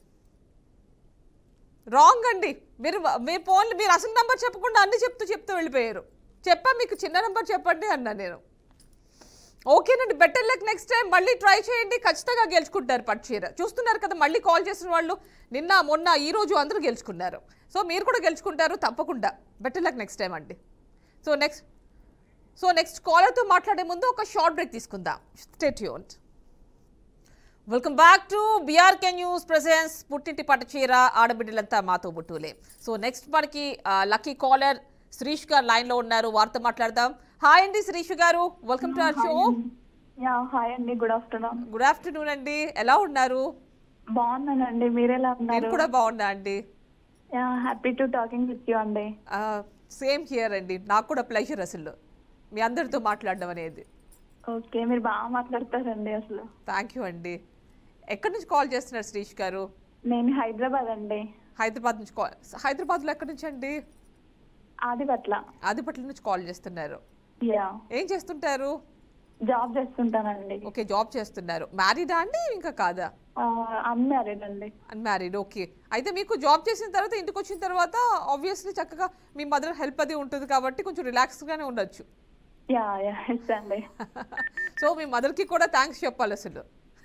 రాంగ్ అండి మీరు మీ ఫోన్లు మీరు అసలు నంబర్ చెప్పకుండా అన్ని చెప్తూ చెప్తూ వెళ్ళిపోయారు చెప్పా మీకు చిన్న నంబర్ చెప్పండి అన్నా నేను ఓకేనండి బెటర్ లక్ నెక్స్ట్ టైం మళ్ళీ ట్రై చేయండి ఖచ్చితంగా గెలుచుకుంటారు పట్టుచీర చూస్తున్నారు కదా మళ్ళీ కాల్ చేసిన వాళ్ళు నిన్న మొన్న ఈ రోజు అందరూ గెలుచుకున్నారు సో మీరు కూడా గెలుచుకుంటారు తప్పకుండా బెటర్ లక్ నెక్స్ట్ టైం అండి సో నెక్స్ట్ సో నెక్స్ట్ కాలర్తో మాట్లాడే ముందు ఒక షార్ట్ బ్రేక్ తీసుకుందాం స్టేట్ యూన్ welcome back to BRK news presents పుట్టింటి పట్టుచీర ఆడబిడ్డలంతా మాతో బుట్టులే సో నెక్స్ట్ మనకి లక్కీ కాలర్ శ్రీష్ గారు లైన్ లో ఉన్నారు వారితో మాట్లాడదాం హాయ్ అండి శ్రీష్ గారు welcome to our show yeah hi అండి గుడ్ ఆఫ్టర్నూన్ గుడ్ ఆఫ్టర్నూన్ అండి ఎలా ఉన్నారు బాగున్నానండి మీరెలా నేను ఉన్నారు కూడా బాగున్నా అండి yeah happy to talking with you అండి సేమ్ హియర్ అండి నాకు కూడా ప్లెజర్ అసలు మీ అందరితో మాట్లాడడం అనేది ఓకే మీరు బాగా మాట్లాడతారండి అసలు థ్యాంక్ యూ అండి ఎక్కడి నుంచి కాల్ చేస్తున్నారు శ్రీష్ గారు నేను హైదరాబాద్ అండి హైదరాబాద్ నుంచి కాల్ హైదరాబాద్లో ఎక్కడి నుంచి అండి ఆదిపట్ల ఆదిపట్ల నుంచి కాల్ చేస్తున్నారు యా ఏం చేస్తుంటారు జాబ్ చేస్తుంటానండి ఓకే జాబ్ చేస్తున్నారు మ్యారీడా అండి ఇంకా కాదా అన్మ్యారీడ్ అండి అన్మ్యారీడ్ ఓకే అయితే మీకు జాబ్ చేసిన తర్వాత ఇంటికి వచ్చిన తర్వాత ఆబ్వియస్లీ చక్కగా మీ మదర్ హెల్ప్ అది ఉంటుంది కాబట్టి కొంచెం రిలాక్స్గానే ఉండొచ్చు యా యా ఎస్ అండి సో మీ మదర్కి కూడా థ్యాంక్స్ చెప్పాలి అసలు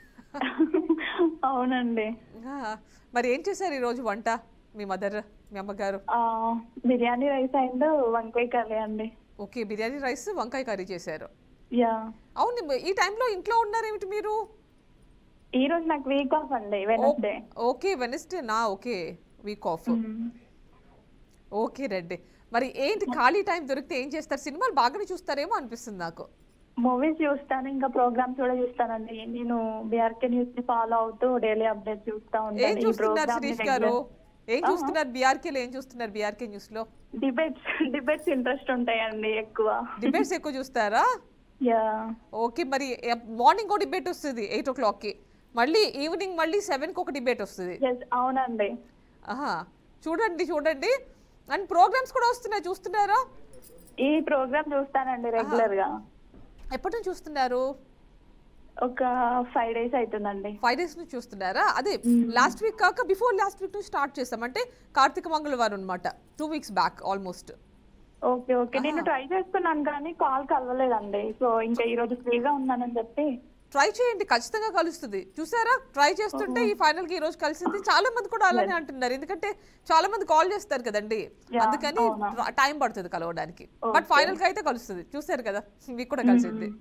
అవునండి ఆ, మరి ఏం చేశారు ఈరోజు వంట మీ మదర్ మీ అమ్మగారు ఆ, బిర్యానీ రైస్ అండ్ వంకాయ కర్రీ అండి ఓకే బిర్యానీ రైస్ వంకాయ కర్రీ చేశారు యా అవును ఈ టైంలో ఇంట్లో ఉన్నారేమిటి మీరు ఈ రోజు నాకు వీక్ ఆఫ్ అండి వెనస్డే ఓకే వెనస్డే నా ఓకే వీక్ ఆఫ్ ఓకే రండి మరి ఏంటి ఖాళీ టైం దొరికితే ఏం చేస్తారు సినిమాలు బాగానే చూస్తారేమో అనిపిస్తుంది నాకు మూవీస్ చూస్తాను ఇంకా ప్రోగ్రామ్స్ కూడా చూస్తానండి నేను బీఆర్కే న్యూస్ ని ఫాలో అవుతూ డైలీ అప్డేట్ చూస్తా ఏం ఉంటాను ఈ చూస్తున్నారు ప్రోగ్రామ్ శిరీష్ గారు ఏం చూస్తున్నారు బీఆర్కేలో ఏం చూస్తున్నారు బీఆర్కే న్యూస్ లో డిబేట్స్ డిబేట్స్ ఇంట్రెస్ట్ ఉంటాయండి ఎక్కువ డిబేట్స్ ఎక్కువ చూస్తారా యా ఓకే మరి మార్నింగ్ ఒక డిబేట్ వస్తుంది ఎయిట్ ఓ క్లాక్కి మళ్ళీ ఈవినింగ్ మళ్ళీ సెవెన్కి ఒక డిబేట్ వస్తుంది ఎస్ అవునండి ఆహా చూడండి చూడండి అండ్ ప్రోగ్రామ్స్ కూడా వస్తున్నాయి చూస్తున్నారా ఈ ప్రోగ్రామ్ చూస్తానండి రెగ్యులర్ గా ఎప్పటి నుంచి చూస్తున్నారు ఒక ఫైవ్ డేస్ అవుతుందండి ఫైవ్ డేస్ నుంచి చూస్తున్నారా అదే లాస్ట్ వీక్ కాక బిఫోర్ లాస్ట్ వీక్ నుంచి స్టార్ట్ చేస్తాం అంటే కార్తీక మంగళవారం అనమాట two weeks back almost okay okay నేను ట్రై చేస్తున్నాను కానీ కాల్ కలవలేదండి సో ఇంకా ఈ రోజు ఫ్రీగా ఉన్నానని చెప్పి ట్రై చేయండి ఖచ్చితంగా కలుస్తుంది చూసారా ట్రై చేస్తుంటే ఈ ఫైనల్ కి ఈ రోజు కలిసింది చాలా మంది కూడా అలానే అంటున్నారు ఎందుకంటే చాలా మంది కాల్ చేస్తారు కదండి Yeah, అందుకని అవునా. టైం పడుతుంది కలవడానికి బట్ ఫైనల్ కి అయితే కలుస్తుంది చూసారు కదా మీకు కూడా కలిసింది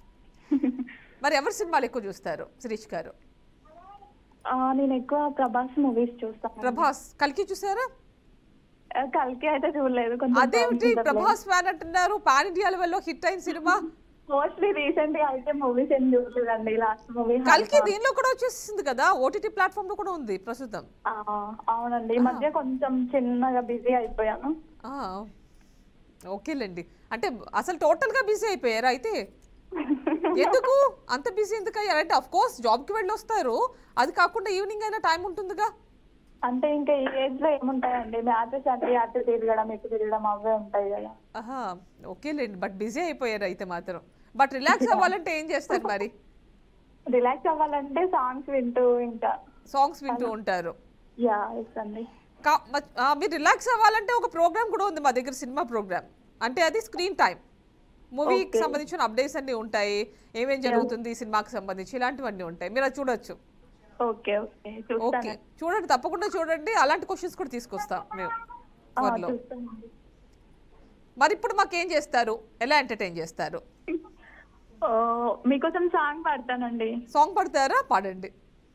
మరి ఎవరి సినిమాలు ఎక్కువ చూస్తారు శిరీష్ గారు ఆ, నేను ఎక్కువ ప్రభాస్ మూవీస్ చూస్తాను ప్రభాస్ కలికి చూసారా ఆ, కల్కి అయితే చూడలేదు కొంచెం అదేమిటి ప్రభాస్ ఫ్యాన్ అంటున్నారు పాన్ ఇండియా లెవెల్లో హిట్ అయిన సినిమా మోస్ట్లీ రీసెంట్ గా అయితే మూవీస్ ఏం చూడలేదండి లాస్ట్ మూవీ కలికి దీనిలో కూడా వచ్చేసింది కదా ఓటీటీ ప్లాట్ఫామ్ లో కూడా ఉంది ప్రస్తుతం అవునండి ఈ మధ్య కొంచెం చిన్నగా బిజీ అయిపోయాను ఆ, ఓకేలేండి అంటే అసలు టోటల్ గా బిజీ అయిపోయారా అయితే ఎందుకు అంత బిజీ ఎందుకు అయ్యారు అంటే అఫ్ కోర్స్ జాబ్ కి వెళ్ళి వస్తారు అది కాకుండా ఈవినింగ్ అయినా టైం ఉంటుందిగా అంటే ఇంకా ఈ ఏజ్ లో ఏముంటాయండి మ్యాచెస్ అంటే అటు తిరగడం ఇటు తిరగడం అవే ఉంటాయి కదా ఆహా ఓకేలేండి బట్ బిజీ అయిపోయారు అయితే మాత్రం బట్ రిలాక్స్ అవ్వాలంటే ఏం చేస్తారు మరి రిలాక్స్ అవ్వాలంటే సాంగ్స్ వింటూ ఇంకా సాంగ్స్ వింటూ ఉంటారు యా ఎస్ అండి కా- మ- ఆ, మీరు రిలాక్స్ అవ్వాలంటే ఒక ప్రోగ్రామ్ కూడా ఉంది మా దగ్గర సినిమా ప్రోగ్రామ్ అంటే అది స్క్రీన్ టైం మూవీకి సంబంధించిన అప్డేట్స్ అన్ని ఉంటాయి ఏమేం జరుగుతుంది సినిమాకి సంబంధించి ఇలాంటివన్నీ ఉంటాయి మీరు అది చూడొచ్చు ఓకే ఓకే ఓకే చూస్తాను చూడండి తప్పకుండా చూడండి అలాంటి క్వశ్చన్స్ కూడా తీసుకొస్తాం మేము ఆ, త్వరలో చూస్తానండి మరి ఇప్పుడు మాకు ఏం చేస్తారు ఎలా ఎంటర్టైన్ చేస్తారు ఓ, మీకోసం సాంగ్ పాడతానండి సాంగ్ పడతారా పాడండి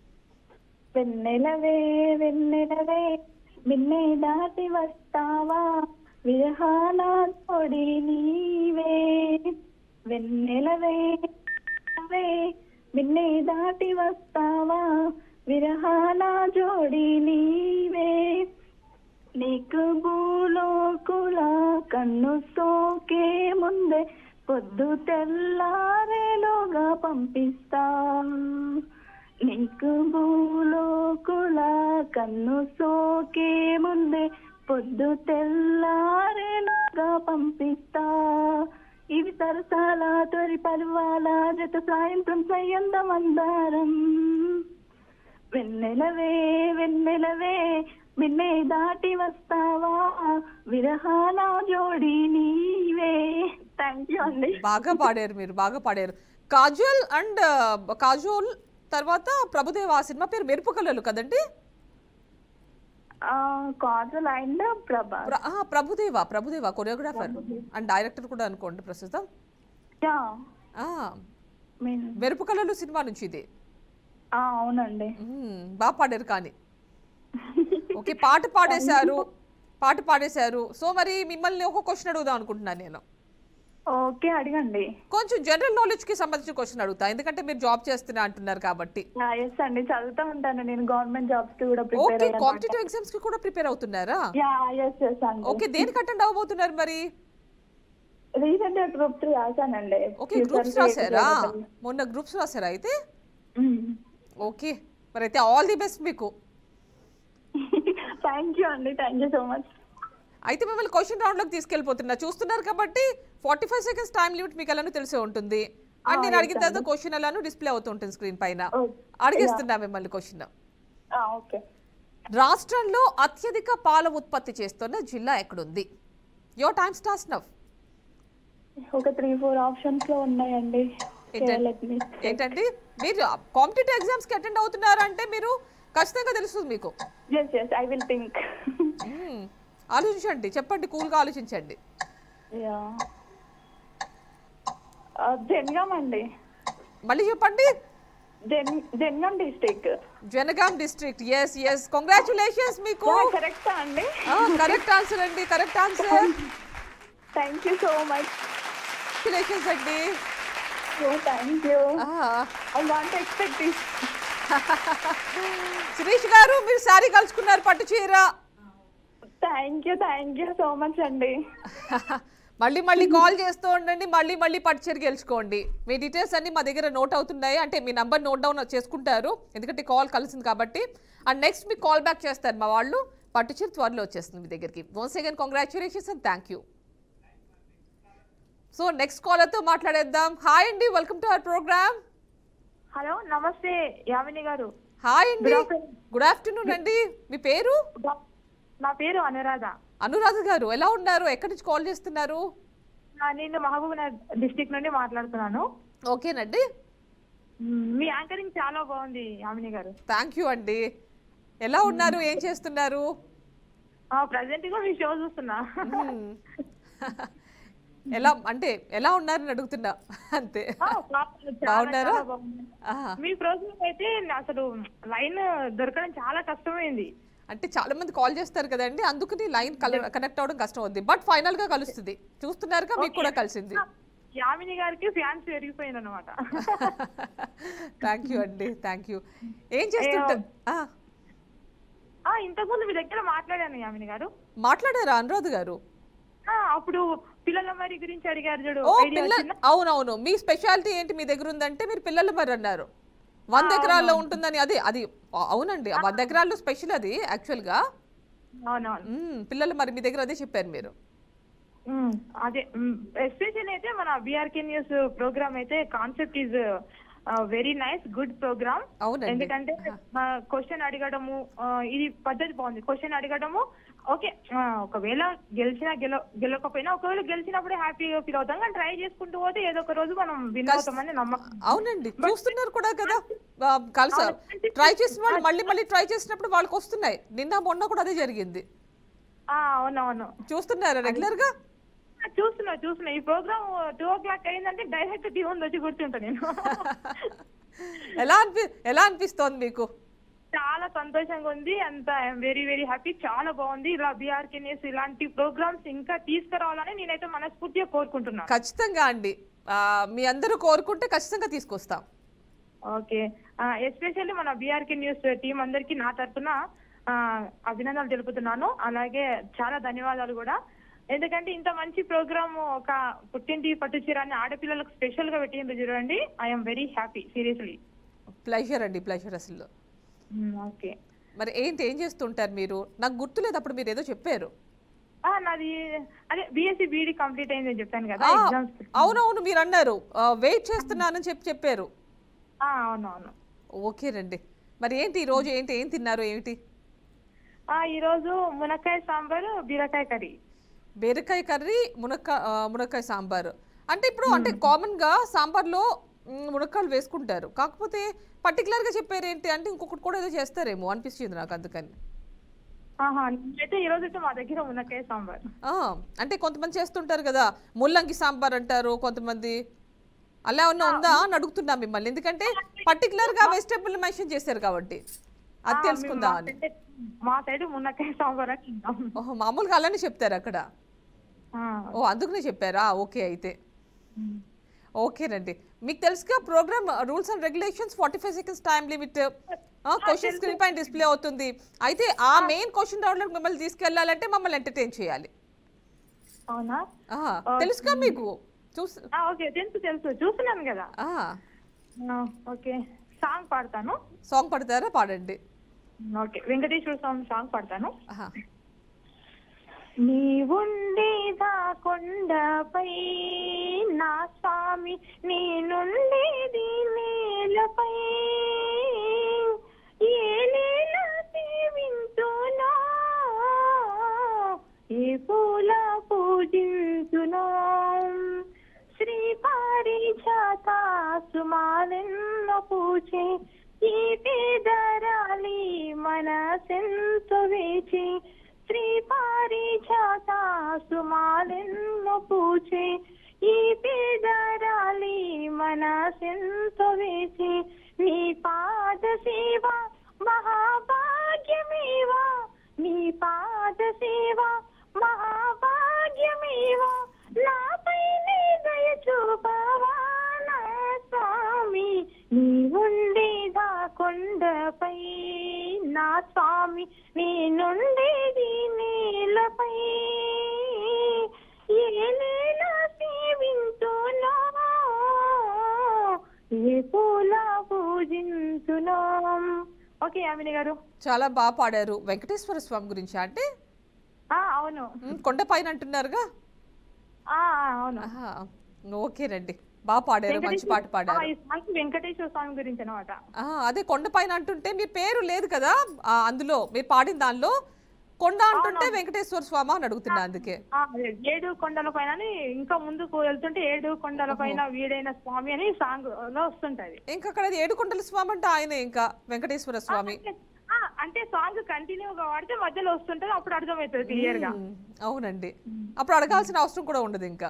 వెన్నెలవే వెన్నెలవే మిన్నే దాటి వస్తావా విరహాల తోడి నీవే వెన్నెలవే వెన్నెలవే మిన్నే దాటి వస్తావా విరహాల జోడి నీవే నీకు భూలోకుల కన్ను సోకే ముందే పొద్దు తెల్లారేలోగా పంపిస్తా నీకు భూలోకుల కన్ను సోకే ముందే పొద్దు తెల్లారేలోగా పంపిస్తా ఇవి సరసాల తొరి పరువాల జత సాయంత్రం సయ్యంద మందారం వెన్నెలవే వెన్నెలవే మిన్నే దాటి వస్తావా విరహాల జోడి నీవే థ్యాంక్ యూ అండి బాగా పాడారు మీరు బాగా పాడారు కాజల్ అండ్ కాజోల్ తర్వాత ప్రభుదేవ ఆ సినిమా పేరు మెరుపు కళలు కదండి కాజల్ అండ్ ప్రభా ప్ర- ఆ, Prabhudeva Prabhudeva choreographer and director కూడా అనుకోండి ప్రస్తుతం యా ఆ, మీన్ మెరుపు కళలు సినిమా నుంచి ఇది అవునండి మ్మ్, బాగా పాడారు కానీ ఓకే పాట పాడేశారు పాట పాడేశారు సో మరి మిమ్మల్ని ఒక క్వశ్చన్ అడుగుదాం అనుకుంటున్నాను నేను ఓకే అడగండి కొంచెం జనరల్ నాలెడ్జ్ కి సంబంధించిన క్వశ్చన్ అడుగుతా ఎందుకంటే మీరు జాబ్ చేస్తున్నా అంటున్నారు కాబట్టి ఎస్ అండి చదువుతూ ఉంటాను నేను గవర్నమెంట్ జాబ్స్ కి కూడా ప్రిపేర్ ఓకే అయ్యాను కాంపిటేటివ్ ఎగ్జామ్స్ కి కూడా ప్రిపేర్ అవుతున్నారా యా ఎస్ ఎస్ అండి ఓకే దేనికి అటెండ్ అవ్వబోతున్నారు మరి రీసెంట్ గా గ్రూప్ త్రీ రాశానండి ఓకే గ్రూప్స్ రాశారా మొన్న గ్రూప్స్ రాశారా అయితే ఓకే మరి అయితే ఆల్ ది బెస్ట్ మీకు థ్యాంక్ యూ అండి థ్యాంక్ యూ సో మచ్ అయితే మిమ్మల్ని క్వశ్చన్ రౌండ్ లోకి తీసుకెళ్ళిపోతున్నా చూస్తున్నారు కాబట్టి forty five seconds time limit మీకు ఎలానో తెలిసే ఉంటుంది అండ్ నేను అడిగిన తర్వాత క్వశ్చన్ ఎలానో డిస్ప్లే అవుతుంటుంది స్క్రీన్ పైన Oh, అడిగేస్తున్నా మిమ్మల్ని క్వశ్చన్ ఓకే రాష్ట్రంలో అత్యధిక పాల ఉత్పత్తి చేస్తున్న జిల్లా ఎక్కడుంది యువర్ టైమ్ స్టార్స్ నవ్ ఒక త్రీ ఫోర్ ఆప్షన్స్ లో ఉన్నాయండి ఏంటండి? Let me check. ఏంటండి మీరు కాంపిటేటివ్ ఎగ్జామ్స్ కి అటెండ్ అవుతున్నారంటే మీరు ఖచ్చితంగా తెలుస్తుంది మీకు yes yes i will think మ్మ్. ఆలోచించండి చెప్పండి కూల్గా ఆలోచించండి yeah uh, జనగాం అండి మళ్ళీ చెప్పండి జన్ Jangaon district Jangaon district yes yes congratulations మీకు కరెక్టా అండి కరెక్ట్ ఆన్సర్ అండి correct answer thank you so much congratulations అండి థ్యాంక్ యూ ఆ, I want expect this Sirish గారు మీరు శారీ కలుసుకున్నారు పట్టు చీర thank you thank you so much అండి మళ్ళీ మళ్ళీ కాల్ చేస్తూ ఉండండి మళ్ళీ మళ్ళీ పట్టు చీర గెలుచుకోండి మీ డీటెయిల్స్ అన్ని మా దగ్గర నోట్ అవుతున్నాయి అంటే మీ నంబర్ నోట్ డౌన్ చేసుకుంటారు ఎందుకంటే కాల్ కలిసింది కాబట్టి అండ్ నెక్స్ట్ మీకు కాల్ బ్యాక్ చేస్తారు మా వాళ్ళు పట్టు చీర త్వరలో వచ్చేస్తుంది మీ దగ్గరికి once again congratulations and thank you so next కాలర్తో మాట్లాడేద్దాం హాయ్ అండి welcome to our program hello నమస్తే యామిని గారు హాయ్ అండి Good afternoon. గుడ్ ఆఫ్టర్నూన్ అండి మీ పేరు నా పేరు అనురాధ అనురాధ గారు ఎలా ఉన్నారు ఎక్కడి నుంచి కాల్ చేస్తున్నారు ఆ, నేను మహబూబ్ నగర్ డిస్టిక్ నుండి మాట్లాడుతున్నాను ఓకేనండి మ్, మీ యాంకరింగ్ చాలా బాగుంది యామిని గారు థ్యాంక్ యూ అండి ఎలా ఉన్నారు ఏం చేస్తున్నారు ప్రజెంట్ గా మీ షో చూస్తున్నా మ్మ్. ఎలా అంటే ఎలా ఉన్నారని అడుగుతున్నా అంతే ఆ, చాలా, బాగున్నారా? చాలా బాగుంది. ఆహా. మీ ప్రోగ్రామ్ అయితే అసలు లైన్ దొరకడం చాలా కష్టమైంది అంటే చాలా మంది కాల్ చేస్తారు కదండి అందుకని లైన్ కనెక్ట్ అవ్వడం కష్టం అవుద్ది బట్ ఫైనల్ గా కలుస్తుంది చూస్తున్నారుగా మీకు కూడా కలిసింది యామిని గారికి ఫ్యాన్స్ పెరిగిపోయింది అనమాట థ్యాంక్ యూ అండి థ్యాంక్ యూ ఏం చేస్తుంటారు ఆ, ఇంతకుముందు మీ దగ్గర మాట్లాడాను యామిని గారు మాట్లాడారా అనురాధ గారు ఆ, అప్పుడు పిల్లల మరి గురించి అడిగారు చూడు ఓ ఐడియా పిల్ల వచ్చిందా? అవునవును మీ స్పెషాలిటీ ఏంటి మీ దగ్గర ఉందంటే మీరు పిల్లలు మరి అన్నారు వంద ఎకరాల్లో ఉంటుందని అది అది అ- అవునండి ఆ వంద ఎకరాల్లో స్పెషల్ అది యాక్చువల్గా అవునవును మ్మ్, పిల్లలు మరి మీ దగ్గర అదే చెప్పారు మీరు ఉమ్, అదే ఎస్పెషల్ అయితే మన బీఆర్కే న్యూస్ ప్రోగ్రామ్ అయితే concept is very nice good program అవునండి. ఎందుకంటే క్వశ్చన్ అడగడము ఆ, ఇది పద్ధతి బాగుంది క్వశ్చన్ అడగడము ఓకే ఒకవేళ గెలిచినా గెల గెలవకపోయినా ఒకవేళ గెలిచినప్పుడే హ్యాపీగా ఫీల్ అవుతాం కానీ ట్రై చేసుకుంటూ పోతే ఏదో ఒక రోజు మనం విన్ అవుతామని నమ్మకం అవునండి చూస్తున్నారు కూడా కదా ఆ, కలిసా ట్రై చేసిన వాళ్ళు మళ్ళీ మళ్ళీ ట్రై చేసినప్పుడు వాళ్ళకి వస్తున్నాయి నిన్న మొన్న కూడా అదే జరిగింది ఆ, అవునవును చూస్తున్నారా రెగ్యులర్ గా ఆ, చూస్తున్నా చూస్తున్నా ఈ ప్రోగ్రామ్ టూ ఓ క్లాక్ అయిందంటే డైరెక్ట్ టీవీ వచ్చి కూర్చుంటా నేను ఎలా అనిపి ఎలా అనిపిస్తోంది మీకు చాలా సంతోషంగా ఉంది అంత ఐఎమ్ వెరీ వెరీ హ్యాపీ చాలా బాగుంది ఇలా బీఆర్కే న్యూస్ ఇలాంటి ప్రోగ్రామ్స్ ఇంకా తీసుకురావాలని నేనైతే మనస్ఫూర్తిగా కోరుకుంటున్నాను ఖచ్చితంగా అండి ఆ, మీ అందరూ కోరుకుంటే ఖచ్చితంగా తీసుకొస్తాం ఓకే ఎస్పెషల్లీ మన బీఆర్కే న్యూస్ టీం అందరికి నా తరఫున అభినందనలు తెలుపుతున్నాను అలాగే చాలా ధన్యవాదాలు కూడా ఎందుకంటే ఇంత మంచి ప్రోగ్రామ్ ఒక పుట్టింటి పట్టు చీరాన్ని ఆడపిల్లలకు స్పెషల్ గా పెట్టింది చూడండి I'm very happy seriously pleasure అండి ప్లెజర్ అసలు ఓకే మరి ఏంటి ఏం చేస్తుంటారు మీరు నాకు గుర్తులేదు అప్పుడు మీరు ఏదో చెప్పారు నాది అదే బీఎస్సీ బీఈడి కంప్లీట్ అయిందని చెప్పాను కదా ఆ, ఎగ్జామ్స్ అవునవును మీరు అన్నారు వెయిట్ చేస్తున్నానని చెప్పి చెప్పారు అవునవును ఓకేనండి మరి ఏంటి ఈ రోజు ఏంటి ఏం తిన్నారు ఏమిటి ఆ ఈ రోజు మునక్కాయ సాంబార్ బీరకాయ కర్రీ బీరకాయ కర్రీ మునక్క ఆ, మునక్కాయ సాంబారు అంటే ఇప్పుడు అంటే కామన్ గా సాంబార్లో మ్, మునక్కాయలు వేసుకుంటారు కాకపోతే పర్టికులర్ గా చెప్పారు ఏంటి అంటే ఇంకొకటి కూడా ఏదో చేస్తారేమో అనిపిస్తుంది నాకు అందుకని ఆహా అయితే ఈ రోజు అయితే మా దగ్గర మునక్కాయ సాంబార్ ఆ, అంటే కొంతమంది చేస్తుంటారు కదా ముల్లంగి సాంబార్ అంటారు కొంతమంది అలా ఏమన్నా ఉందా అని అడుగుతున్నా మిమ్మల్ని ఎందుకంటే పర్టికులర్ గా వెజిటేబుల్ మెన్షన్ చేశారు కాబట్టి అది ఆ, తెలుసుకుందాం మా అని సైడ్- మా సైడ్ మునక్కాయ సాంబార్ అని తింటాం ఓహో మామూలుగా అలానే చెప్తారు అక్కడ ఆ, ఓ అందుకనే చెప్పారా ఓకే అయితే ఓకేనండి మీకు తెలుసుగా program rules and regulations forty five seconds time limit question screen పైన డిస్ప్లే అవుతుంది అయితే ఆ మెయిన్ క్వశ్చన్ రౌండ్లో మిమ్మల్ని తీసుకెళ్లాలంటే మమ్మల్ని ఎంటర్టైన్ చేయాలి అవునా ఆ, తెలుసుగా మీకు చూసి ఆ, ఓకే తెలుసు తెలుసు చూస్తున్నాను కదా ఆ, ఆ, ఓకే సాంగ్ పాడతాను సాంగ్ పడతారా పాడండి ఓకే వెంకటేశ్వర స్వామి సాంగ్ పాడతాను ఆహా. నీవుండేదా కొండపై నా స్వామి నేనుండేది నేలపై ఏలేలా సేవించునా ఏ పూల పూజించునా శ్రీ పారిజాత సుమాలెన్న పూచే ఈ పేదరాలి మనసెంతో వేచి శ్రీ పారిజాత సుమాలెన్నో పూచే ఈ పేదరాలి మనసెంతో వేచి నీ పాద సేవ మహాభాగ్యమేవా నీ పాద సేవ మహాభాగ్యమేవా నాపై నీ దయ చూపవా నా నా స్వామి నీ నుండేది నేలపై ఏ నేల సేవింతునో ఏ పూల పూజించునో ఓకే యామిని గారు చాలా బాగా పాడారు వెంకటేశ్వర స్వామి గురించి అంటే ఆ అవును మ్, కొండపైన అంటున్నారుగా ఆ ఆ, అవును ఆహా, ఓకేనండి బాగా పాడారు మంచి పాట ఆ, పాడారు ఈ సాంగ్ వెంకటేశ్వర స్వామి గురించి అనమాట ఆ, అదే కొండపైన అంటుంటే మీ పేరు లేదు కదా ఆ, అందులో మీరు పాడిన దానిలో కొండ అంటుంటే వెంకటేశ్వర స్వామి అని అడుగుతున్నా అందుకే ఆ, అదే, ఏడు కొండల పైన అని ఇంకా ముందుకు వెళ్తుంటే ఏడు కొండల పైన వీడైన స్వామి అని సాంగ్ లో వస్తుంటది ఇంకా అక్కడ ఏడుకొండల స్వామి అంటే ఆయనే ఇంకా వెంకటేశ్వర స్వామి ఆ, అంటే సాంగ్ కంటిన్యూగా వాడితే మధ్యలో వస్తుంటది అప్పుడు అర్థమవుతుంది క్లియర్ గా మ్, అవునండి అప్పుడు అడగాల్సిన అవసరం కూడా ఉండదు ఇంకా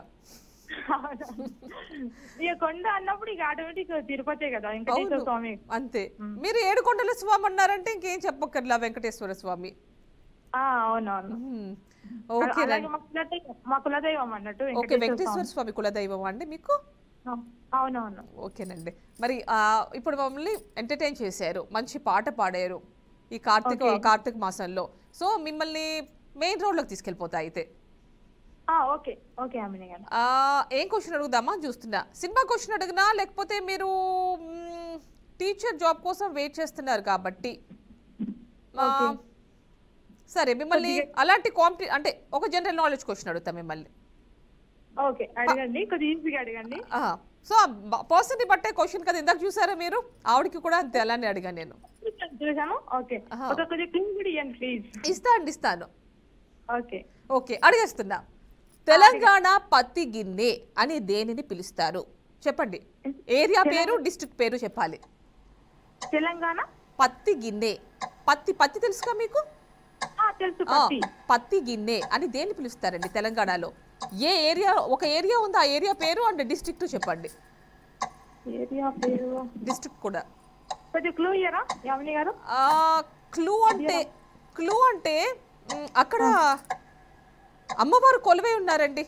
ఇక కొండ అన్నప్పుడు ఇక ఆటోమేటిక్ తిరుపతే కదా వెంకటేశ్వర అవును స్వామి అంతే మీరు ఏడుకొండల స్వామి అన్నారంటే ఇంకేం చెప్పక్కర్లా వెంకటేశ్వర స్వామి ఆ అవునవును మ్, అలాగే ఓకేనండి మా కులదైవం మా కులదైవం అన్నట్టు ఓకే వెంకటేశ్వర వెంకటేశ్వర స్వామి కులదైవం అండి మీకు స్వామి. అవునవును ఓకేనండి మరి ఆ, ఇప్పుడు మమ్మల్ని ఎంటర్టైన్ చేశారు మంచి పాట పాడారు ఈ కార్తీక కార్తీక మాసంలో సో మిమ్మల్ని మెయిన్ రోడ్లోకి తీసుకెళ్ళిపోతా అయితే ఆ ఓకే ఓకే అమ్మిని గారు ఆ, ఏం క్వశ్చన్ అడుగుదామా అని చూస్తున్నా సినిమా క్వశ్చన్ అడిగినా లేకపోతే మీరు టీచర్ జాబ్ కోసం వెయిట్ చేస్తున్నారు కాబట్టి ఆ, సరే మిమ్మల్ని అలాంటి కాంపిటీ అంటే ఒక జనరల్ నాలెడ్జ్ క్వశ్చన్ అడుగుతా మిమ్మల్ని ఓకే అడగండి కొద్దిగా ఈజీగా అడగండి ఆ, సో పర్సన్ని బట్టే క్వశ్చన్ కదా ఇందాక చూసారా మీరు ఆవిడకి కూడా అంతే అలానే అడిగాను నేను చూసాను ఓకే ఆహా. ఒక కొద్దిగా క్లూ కూడా ఇవ్వండి ప్లీజ్ ఇస్తా అండి ఇస్తాను ఓకే ఓకే అడిగేస్తున్నా తెలంగాణ పత్తి గిన్నె అని దేనిని పిలుస్తారు చెప్పండి ఏరియా పేరు డిస్ట్రిక్ట్ పేరు చెప్పాలి తెలంగాణ పత్తి గిన్నె పత్తి పత్తి తెలుసుగా మీకు ఆ, తెలుసు ఆ, పత్తి పత్తి గిన్నె అని దేన్ని పిలుస్తారండి తెలంగాణలో ఏ ఏరియా ఒక ఏరియా ఉంది ఆ ఏరియా పేరు అండ్ డిస్ట్రిక్ట్ చెప్పండి ఏరియా పేరు డిస్ట్రిక్ట్ కూడా కొద్దిగా క్లూ ఇయ్యరా యామిని గారు క్లూ అంటే క్లూ అంటే మ్, అక్కడ అమ్మవారు కొలువై ఉన్నారండి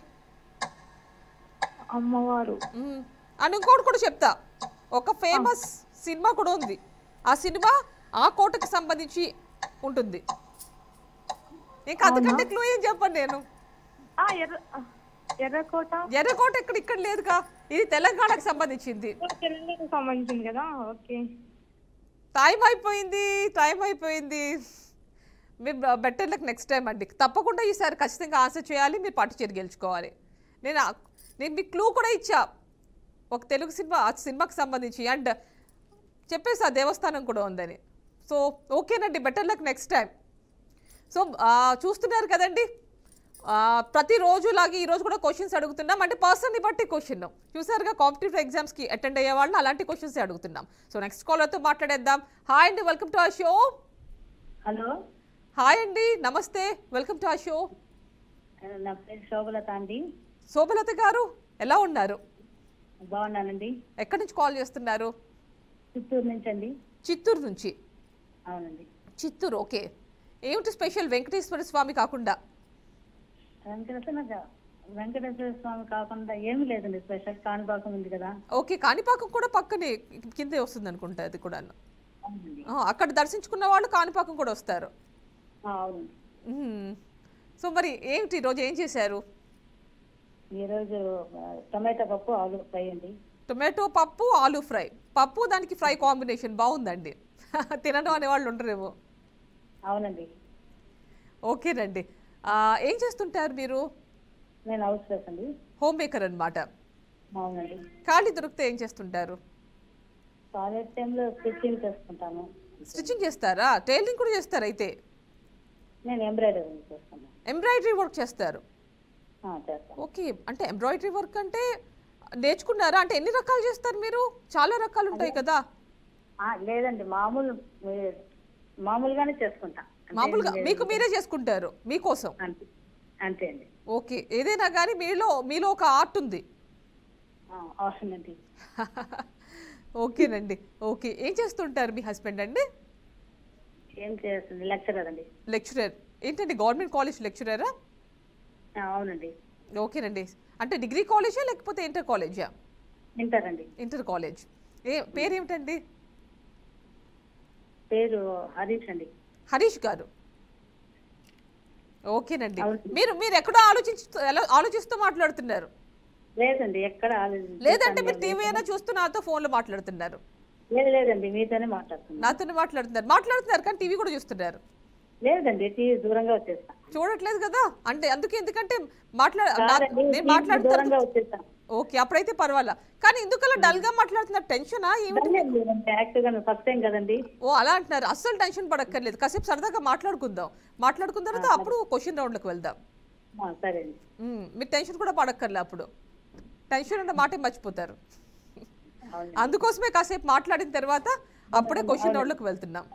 అమ్మవారు మ్మ్. అని ఇంకోటి కూడా చెప్తా ఒక ఫేమస్ సినిమా కూడా ఉంది ఆ సినిమా ఆ కోటకి సంబంధించి ఉంటుంది ఇంకా అంతకంటే క్లూ ఏం చెప్పండి నేను ఆ ఎర్ర ఆ, ఎర్రకోట ఎర్రకోట ఇక్కడ ఇక్కడ లేదుగా ఇది తెలంగాణకు సంబంధించింది తెలంగాణకు సంబంధించింది కదా ఓకే టైం అయిపోయింది టైం అయిపోయింది మీరు బెటర్ లక్ నెక్స్ట్ టైం అండి తప్పకుండా ఈసారి ఖచ్చితంగా ఆన్సర్ చేయాలి మీరు పట్టు చీర గెలుచుకోవాలి నేను ఆ- నేను మీకు క్లూ కూడా ఇచ్చా ఒక తెలుగు సినిమా ఆ సినిమాకి సంబంధించి అండ్ చెప్పేసి ఆ దేవస్థానం కూడా ఉందని సో ఓకేనండి better luck next time so ఆ, చూస్తున్నారు కదండి ఆ, ప్రతిరోజు లాగే ఈరోజు కూడా క్వశ్చన్స్ అడుగుతున్నాం అంటే పర్సన్ని బట్టి క్వశ్చన్ చూసారుగా కాంపిటేటివ్ ఎగ్జామ్స్కి అటెండ్ అయ్యే వాళ్ళని అలాంటి క్వశ్చన్స్ అడుగుతున్నాం సో నెక్స్ట్ కాలర్తో మాట్లాడేద్దాం హాయ్ అండి వెల్కమ్ టు ఆ షో హలో హాయ్ అండి నమస్తే వెల్కమ్ టు ఆ షో నా పేరు శోభలత అండి శోభలత గారు ఎలా ఉన్నారు బాగున్నానండి ఎక్కడి నుంచి కాల్ చేస్తున్నారు చిత్తూరు నుంచి అండి చిత్తూరు నుంచి అవునండి చిత్తూరు ఓకే ఏమిటి స్పెషల్ వెంకటేశ్వర స్వామి కాకుండా వెంకటేశ్వర వెంకటేశ్వర స్వామి కాకుండా ఏమీ లేదండి స్పెషల్ కాణిపాకం ఉంది కదా ఓకే కాణిపాకం కూడా పక్కనే కిందే వస్తుంది అనుకుంటా అది కూడా అవునండి అక్కడ దర్శించుకున్న వాళ్ళు కాణిపాకం కూడా వస్తారు ఆ, అవునండి మ్మ్. సో మరి ఏమిటి ఈరోజు ఏం చేశారు ఈరోజు ఆ, టమాటా పప్పు ఆలు ఫ్రై అండి టొమాటో పప్పు ఆలూ ఫ్రై పప్పు దానికి ఫ్రై కాంబినేషన్ బాగుందండి తినడం అనే వాళ్ళు ఉండరేమో అవునండి ఓకేనండి ఆ, ఏం చేస్తుంటారు మీరు నేను హౌస్ వైఫ్ అండి హోమ్ మేకర్ అనమాట అవునండి ఖాళీ దొరికితే ఏం చేస్తుంటారు కాలేజ్ టైంలో స్టిచ్చింగ్ చేసుకుంటాను స్టిచ్చింగ్ చేస్తారా టైలరింగ్ కూడా చేస్తారు అయితే నేను ఎంబ్రాయిడరీ చేస్తాను ఎంబ్రాయిడరీ వర్క్ చేస్తారు ఆ, చేస్తాను ఓకే అంటే ఎంబ్రాయిడరీ వర్క్ అంటే నేర్చుకున్నారా అంటే ఎన్ని రకాలు చేస్తారు మీరు చాలా రకాలు ఉంటాయి కదా ఆ, లేదండి మామూలు ఏ, మామూలుగానే చేసుకుంటా అంతే మామూలుగా ఏం లేదు. మీకు మీరే చేసుకుంటారు మీకోసం అంతే అంతే అండి ఓకే ఏదైనా కానీ మీలో మీలో ఒక ఆర్ట్ ఉంది ఆ, అవునండి ఓకేనండి ఓకే ఏం చేస్తుంటారు మీ హస్బెండ్ అండి ఏం చేస్తుంది లెక్చరర్ అండి లెక్చరర్ ఏంటండి గవర్నమెంట్ కాలేజ్ లెక్చరరా ఆ, అవునండి ఓకేనండి అంటే డిగ్రీ కాలేజా లేకపోతే ఇంటర్ కాలేజా ఇంటర్ అండి ఇంటర్ కాలేజ్ ఏ పేరు ఏమిటండి పేరు హరీష్ అండి హరీష్ గారు ఓకేనండి అవును. మీరు మీరు ఎక్కడో ఆలోచిస్తూ ఎలా- ఆలోచిస్తూ మాట్లాడుతున్నారు లేదండి ఎక్కడ ఆలోచించ- లేదంటే మీరు టీవీ అయినా చూస్తూ నాతో ఫోన్లో మాట్లాడుతున్నారు లేదు లేదండి మీతోనే మాట్లాడుతున్నా నాతోనే మాట్లాడుతున్నారు మాట్లాడుతున్నారు కానీ టీవీ కూడా చూస్తున్నారు లేదండి టీవీ దూరంగా వచ్చేస్తా చూడట్లేదు కదా అంటే అందుకే ఎందుకంటే మాట్లా నా- కాదండి నేను టీవీ మాట్లాడుతాను దూరంగా వచ్చేస్తా ఓకే అప్పుడైతే పర్వాలా కానీ ఎందుకలా డల్ గా మాట్లాడుతున్నారు టెన్షనా ఏమిటి లేదండి యాక్టివ్గా ఫస్ట్ టైం కదండి ఓ అలా అంటున్నారు అస్సలు టెన్షన్ పడక్కర్లేదు కాసేపు సరదాగా మాట్లాడుకుందాం మాట్లాడుకున్న తర్వాత అప్పుడు క్వశ్చన్ రౌండ్లోకి వెళ్దాం ఆ, సరే అండి మ్మ్. మీరు టెన్షన్ కూడా పడక్కర్లే అప్పుడు టెన్షన్ అన్న మాటే మర్చిపోతారు అవును అందుకోసమే కాసేపు మాట్లాడిన తర్వాత అప్పుడే క్వశ్చన్ రౌండ్లోకి వెళ్తున్నాం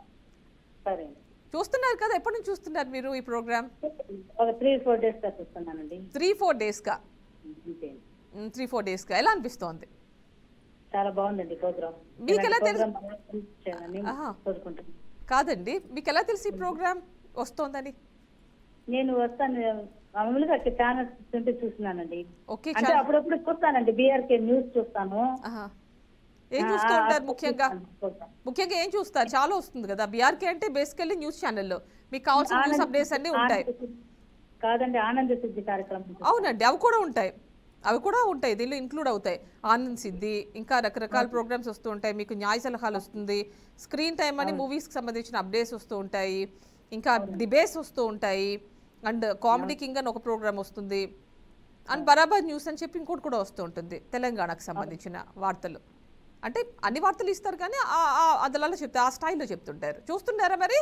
సరే అండి చూస్తున్నారు కదా ఎప్పటి నుంచి చూస్తున్నారు మీరు ఈ ప్రోగ్రామ్ ఒక త్రీ ఫోర్ డేస్ గా చూస్తున్నానండి త్రీ ఫోర్ డేస్గా అంతే త్రీ ఫోర్ డేస్గా ఎలా అనిపిస్తోంది చాలా బాగుందండి ప్రోగ్రామ్ మీకు ఎలా తెలుసు? చేయాలని ఆహా. కోరుకుంటున్నాను కాదండి మీకు ఎలా తెలిసి ఈ ప్రోగ్రామ్ వస్తోందని నేను వస్తాను మామూలుగా ఛానల్స్ ఉంటే చూస్తున్నానండి ఓకే అంటే చాలా అప్పుడప్పుడు చూస్తానండి బీఆర్కే న్యూస్ చూస్తాను ఆహా. ఏం చూస్తూ ఉంటారు ముఖ్యంగా ముఖ్యంగా ఏం చూస్తారు చాలా వస్తుంది కదా బీఆర్కే అంటే బేసికల్లీ న్యూస్ ఛానల్లో మీకు కావాల్సిన న్యూస్ అప్డేట్స్ అన్నీ ఉంటాయి కాదండి ఆనంద సిద్ధి కార్యక్రమం అవునండి అవి కూడా ఉంటాయి అవి కూడా ఉంటాయి దీనిలో ఇంక్లూడ్ అవుతాయి ఆనంద్ సిద్ధి ఇంకా రకరకాల ప్రోగ్రామ్స్ వస్తూ ఉంటాయి మీకు న్యాయ సలహాలు వస్తుంది స్క్రీన్ టైం అని మూవీస్కి సంబంధించిన అప్డేట్స్ వస్తూ ఉంటాయి ఇంకా డిబేట్స్ వస్తూ ఉంటాయి అండ్ కామెడీ కింగ్ అని ఒక ప్రోగ్రామ్ వస్తుంది అండ్ బరాబర్ న్యూస్ అని చెప్పి ఇంకోటి కూడా వస్తూ ఉంటుంది తెలంగాణకు సంబంధించిన వార్తలు అంటే అన్ని వార్తలు ఇస్తారు కానీ ఆ- ఆ- అందులో చెప్తే ఆ స్టైల్లో చెప్తుంటారు చూస్తుంటారా మరి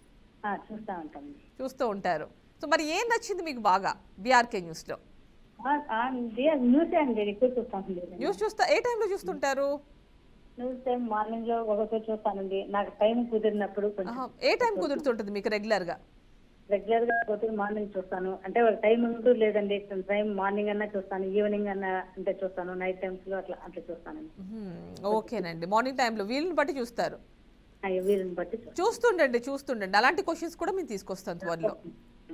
ఆ, చూస్తా ఉంటామండి చూస్తూ ఉంటారు సో మరి ఏం నచ్చింది మీకు బాగా బీఆర్కే న్యూస్లో ఆ, ఆ, బీఆర్ న్యూస్ అండి ఎక్కువ చూస్తానండి న్యూస్ చూస్తా ఏ టైంలో చూస్తుంటారు న్యూస్ టైం మార్నింగ్ లో ఒకసారి చూస్తానండి నాకు టైం కుదిరినప్పుడు కొంచెం ఆహా, ఏ టైం కుదురుతుంటుంది మీకు రెగ్యులర్గా రెగ్యులర్ గా పోతే మార్నింగ్ చూస్తాను అంటే ఒక టైం ఉంటూ లేదండి టైం మార్నింగ్ అన్నా చూస్తాను ఈవినింగ్ అన్నా అంటే చూస్తాను నైట్ టైమ్స్ లో అట్లా అట్లా చూస్తానండి ఓకేనండి మార్నింగ్ టైంలో వీళ్ళని బట్టి చూస్తారు ఆ, వీళ్ళని బట్టి చూస్తాను చూస్తుండండి చూస్తుండండి అలాంటి క్వశ్చన్స్ కూడా మేము తీసుకొస్తాం త్వరలో ఆ,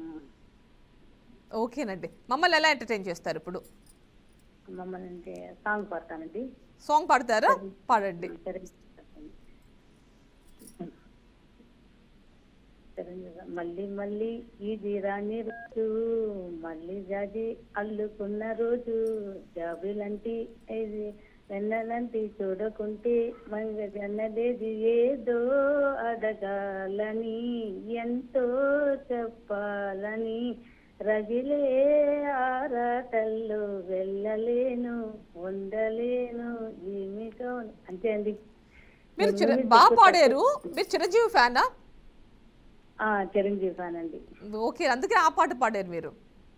ఓకేనండి మమ్మల్ని ఎలా ఎంటర్టైన్ చేస్తారు ఇప్పుడు మమ్మల్ని అంటే సాంగ్ పాడతానండి సాంగ్ పాడతారా పాడండి సరే సరే, మళ్ళీ మళ్ళీ ఇది రాని రోజు మళ్ళీ జాజి అల్లుకున్న రోజు జాబిలంటి ఇది వెన్నలంటి చూడకుంటే మంగజన్నదేది ఏదో అడగాలని ఎంతో చెప్పాలని రగిలే ఆరాటల్లో వెళ్ళలేను ఉండలేను ఏమిటో అంతే అండి మీరు చిర బాగా పాడారు మీరు చిరంజీవి ఫ్యానా ఆ, చిరంజీవి ఫ్యాన్ అండి ఓకే అందుకే ఆ పాట పాడారు మీరు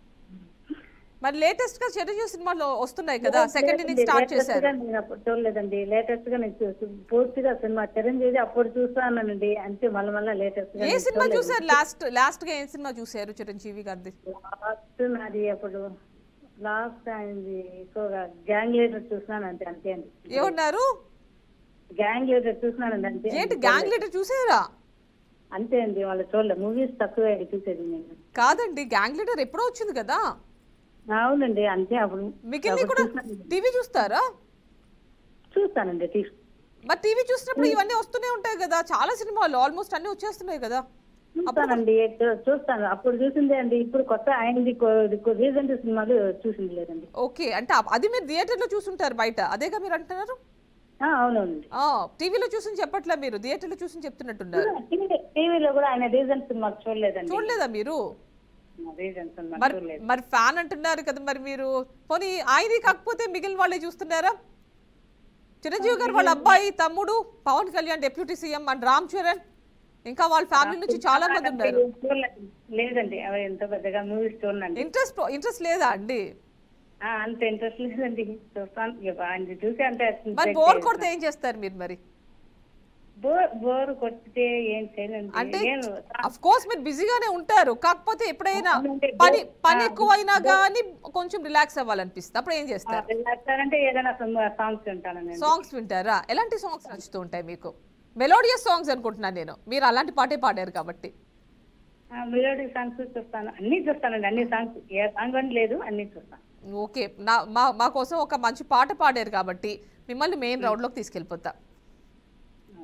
మరి లేటెస్ట్ గా చిరంజీవి సినిమాలో వస్తున్నాయి కదా సెకండ్ ఇన్నింగ్ స్టార్ట్ లేటెస్ట్ చేశారు గా నేను అప్పుడు చూడలేదండి లేటెస్ట్ గా నేను చూ- పూర్తిగా సినిమా చిరంజీవి అప్పుడు చూస్తానండి అంతే మళ్ళీ మళ్ళీ లేటెస్ట్ గా ఏ సినిమా చూసారు లాస్ట్ లాస్ట్ గా ఏ సినిమా చూసారు చిరంజీవి గారిది లాస్ట్ నాది అప్పుడు లాస్ట్ అయింది ఎక్కువగా గ్యాంగ్ లీడర్ చూసినాను అంతే అంతే అండి ఏమన్నారు గ్యాంగ్ లీడర్ చూసినానండి అంతే ఏంటి గ్యాంగ్ లీడర్ చూసారా అంతే అండి వాళ్ళు చూడలేదు మూవీస్ తక్కువ చూసేది నేను కాదండి గ్యాంగ్ లీడర్ ఎప్పుడో వచ్చింది కదా అవునండి అంతే అప్పుడు మిగిలిన అప్పుడు కూడా చూసాను. టీవీ చూస్తారా చూస్తానండి తీసు మరి టీవీ చూసినప్పుడు ఇవన్నీ వస్తూనే ఉంటాయి కదా చాలా సినిమాలు ఆల్మోస్ట్ అన్ని వచ్చేస్తున్నాయి కదా చూస్తానండి చూ- చూస్తాను అప్పుడు చూసిందే అండి ఇప్పుడు కొత్త ఆయనది రీసెంట్ సినిమాలు చూసింది లేదండి ఓకే అంటే అ- అది మీరు థియేటర్లో చూసుంటారు బయట అదేగా మీరు అంటున్నారు ఆ, అవునండి ఆ టీవీలో చూసి చెప్పట్లే మీరు థియేటర్లో చూసి చెప్తున్నట్టున్నారు టీవీ- టీవీలో కూడా ఆయన రీజన్ సినిమా చూడలేదండి చూడలేదా మీరు రీజన్ సినిమా మరి చూడలేదు మరి ఫ్యాన్ అంటున్నారు కదా మరి మీరు పోనీ ఆయనది కాకపోతే మిగిలిన వాళ్ళే చూస్తున్నారా చిరంజీవి గారు వాళ్ళ అబ్బాయి తమ్ముడు Pawan Kalyan deputy CM and Ram Charan ఇంకా వాళ్ళ ఫ్యామిలీ నుంచి చాలా మంది ఉన్నారు చూడలేదు. లేదండి అవి ఎంత పెద్దగా మూవీస్ చూడండి ఇంట్రెస్ట్ ఇంట్రెస్ట్ లేదా అండి అంత ఇంట్రెస్ట్ లేదండి చూస్తాను ఇక ఆయన చూసి అంటే మరి బోర్ కొడితే ఏం చేస్తారు మీరు మరి బోర్ బోర్ కొట్టితే ఏం చేయలేండి అంటే నేను అఫ్ కోర్స్ మీరు బిజీగానే ఉంటారు కాకపోతే ఎప్పుడైనా అవునండి. పని పని ఎక్కువైనా కానీ కొంచెం రిలాక్స్ అవ్వాలనిపిస్తుంది అప్పుడు ఏం చేస్తారు అంటే ఏదైనా సాంగ్స్ వింటానండి సాంగ్స్ వింటారా ఎలాంటి సాంగ్స్ నచ్చుతూ ఉంటాయి మీకు మెలోడియస్ సాంగ్స్ అనుకుంటున్నాను నేను మీరు అలాంటి పాటే పాడారు కాబట్టి మెలోడీ సాంగ్స్ చూస్తాను అన్ని చూస్తానండి అన్ని సాంగ్స్ ఏ సాంగ్ అని లేదు అన్ని చూస్తాను ఓకే నా మా మా కోసం ఒక మంచి పాట పాడారు కాబట్టి మిమ్మల్ని మెయిన్ రౌండ్లోకి తీసుకెళ్ళిపోతా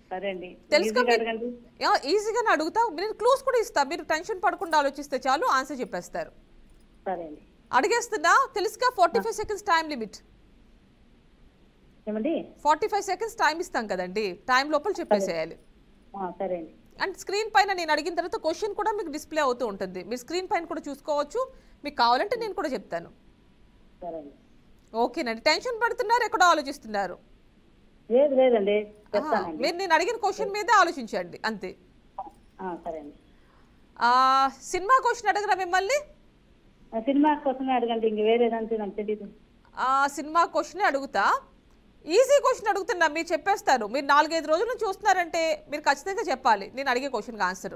సరే అండి తెలుసుకో ఈజీగా అడగండి యా, ఈజీగానే అడుగుతా నేను క్లూస్ కూడా ఇస్తా మీరు టెన్షన్ పడకుండా ఆలోచిస్తే చాలు ఆన్సర్ చెప్పేస్తారు సరే అండి అడిగేస్తున్నా తెలుసుగా forty five seconds time limit ఏమండి ఫార్టీ ఫైవ్ సెకండ్స్ టైం ఇస్తాం కదండి టైం లోపల చెప్పేసేయాలి ఆ, సరే అండి అండ్ స్క్రీన్ పైన నేను అడిగిన తర్వాత క్వశ్చన్ కూడా మీకు డిస్ప్లే అవుతూ ఉంటుంది మీరు స్క్రీన్ పైన కూడా చూసుకోవచ్చు మీకు కావాలంటే నేను కూడా చెప్తాను సరే అండి ఓకేనండి టెన్షన్ పడుతున్నారు ఎక్కడో ఆలోచిస్తున్నారు లేదు లేదండి ఆహా, చెప్తానండి మీరు నేను అడిగిన క్వశ్చన్ మీదే ఆలోచించండి అంతే ఆ, సరే అండి ఆ, సినిమా క్వశ్చన్ అడగరా మిమ్మల్ని ఆ, సినిమా కోసమే అడగండి ఇంక వేరేదంటే నాకు తెలియదు ఆ సినిమా క్వశ్చన్ అడుగుతా ఈజీ క్వశ్చన్ అడుగుతున్నా మీరు చెప్పేస్తారు మీరు నాలుగైదు రోజుల నుంచి చూస్తున్నారంటే మీరు ఖచ్చితంగా చెప్పాలి నేను అడిగే క్వశ్చన్కి ఆన్సర్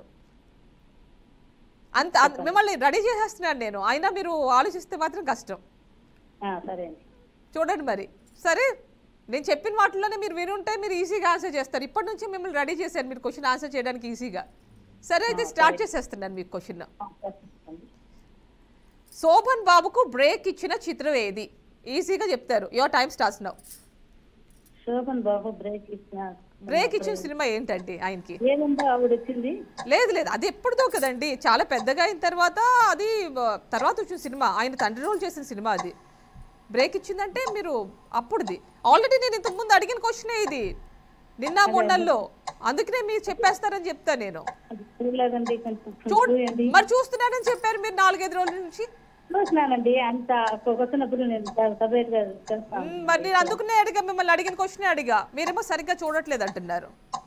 అంత అంత- మిమ్మల్ని రెడీ చేసేస్తున్నాను నేను అయినా మీరు ఆలోచిస్తే మాత్రం కష్టం ఆ, సరే అండి చూడండి మరి సరే నేను చెప్పిన వాటిలోనే మీరు వినుంటే మీరు ఈజీగా ఆన్సర్ చేస్తారు ఇప్పటి నుంచి మిమ్మల్ని రెడీ చేశాను మీరు క్వశ్చన్ ఆన్సర్ చేయడానికి ఈజీగా సరే అయితే స్టార్ట్ చేసేస్తున్నాను మీకు క్వశ్చన్ ఆ, చెప్పండి. శోభన్ బాబుకు బ్రేక్ ఇచ్చిన చిత్రం ఏది ఈజీగా చెప్తారు your time starts now Sobhan Babu break ఇచ్చిన బ్రేక్ ఇచ్చిన సినిమా ఏంటండి ఆయనకి ఏముందో ఆవిడ వచ్చింది లేదు లేదు అది ఎప్పుడుదో కదండి చాలా పెద్దగా అయిన తర్వాత అది ఆ, తర్వాత వచ్చిన సినిమా ఆయన తండ్రి రోల్ చేసిన సినిమా అది బ్రేక్ ఇచ్చిందంటే మీరు అప్పుడుది ఆల్రెడీ నేను ఇంతకు ముందు అడిగిన క్వశ్చనే ఇది నిన్న మొన్నల్లో అందుకనే మీరు చెప్పేస్తారని చెప్తా నేను అది చూడలేదండి కొంచెం చూడ చూడండి మరి చూస్తున్నానని చెప్పారు మీరు నాలుగైదు రోజుల నుంచి చూసినానండి అంత వచ్చినప్పుడు నేను సపరేట్ గా చేస్తాను మ్, మరి నేను అందుకనే అడిగా మిమ్మల్ని అడిగిన క్వశ్చనే అడిగా మీరేమో సరిగ్గా చూడట్లేదు అంటున్నారు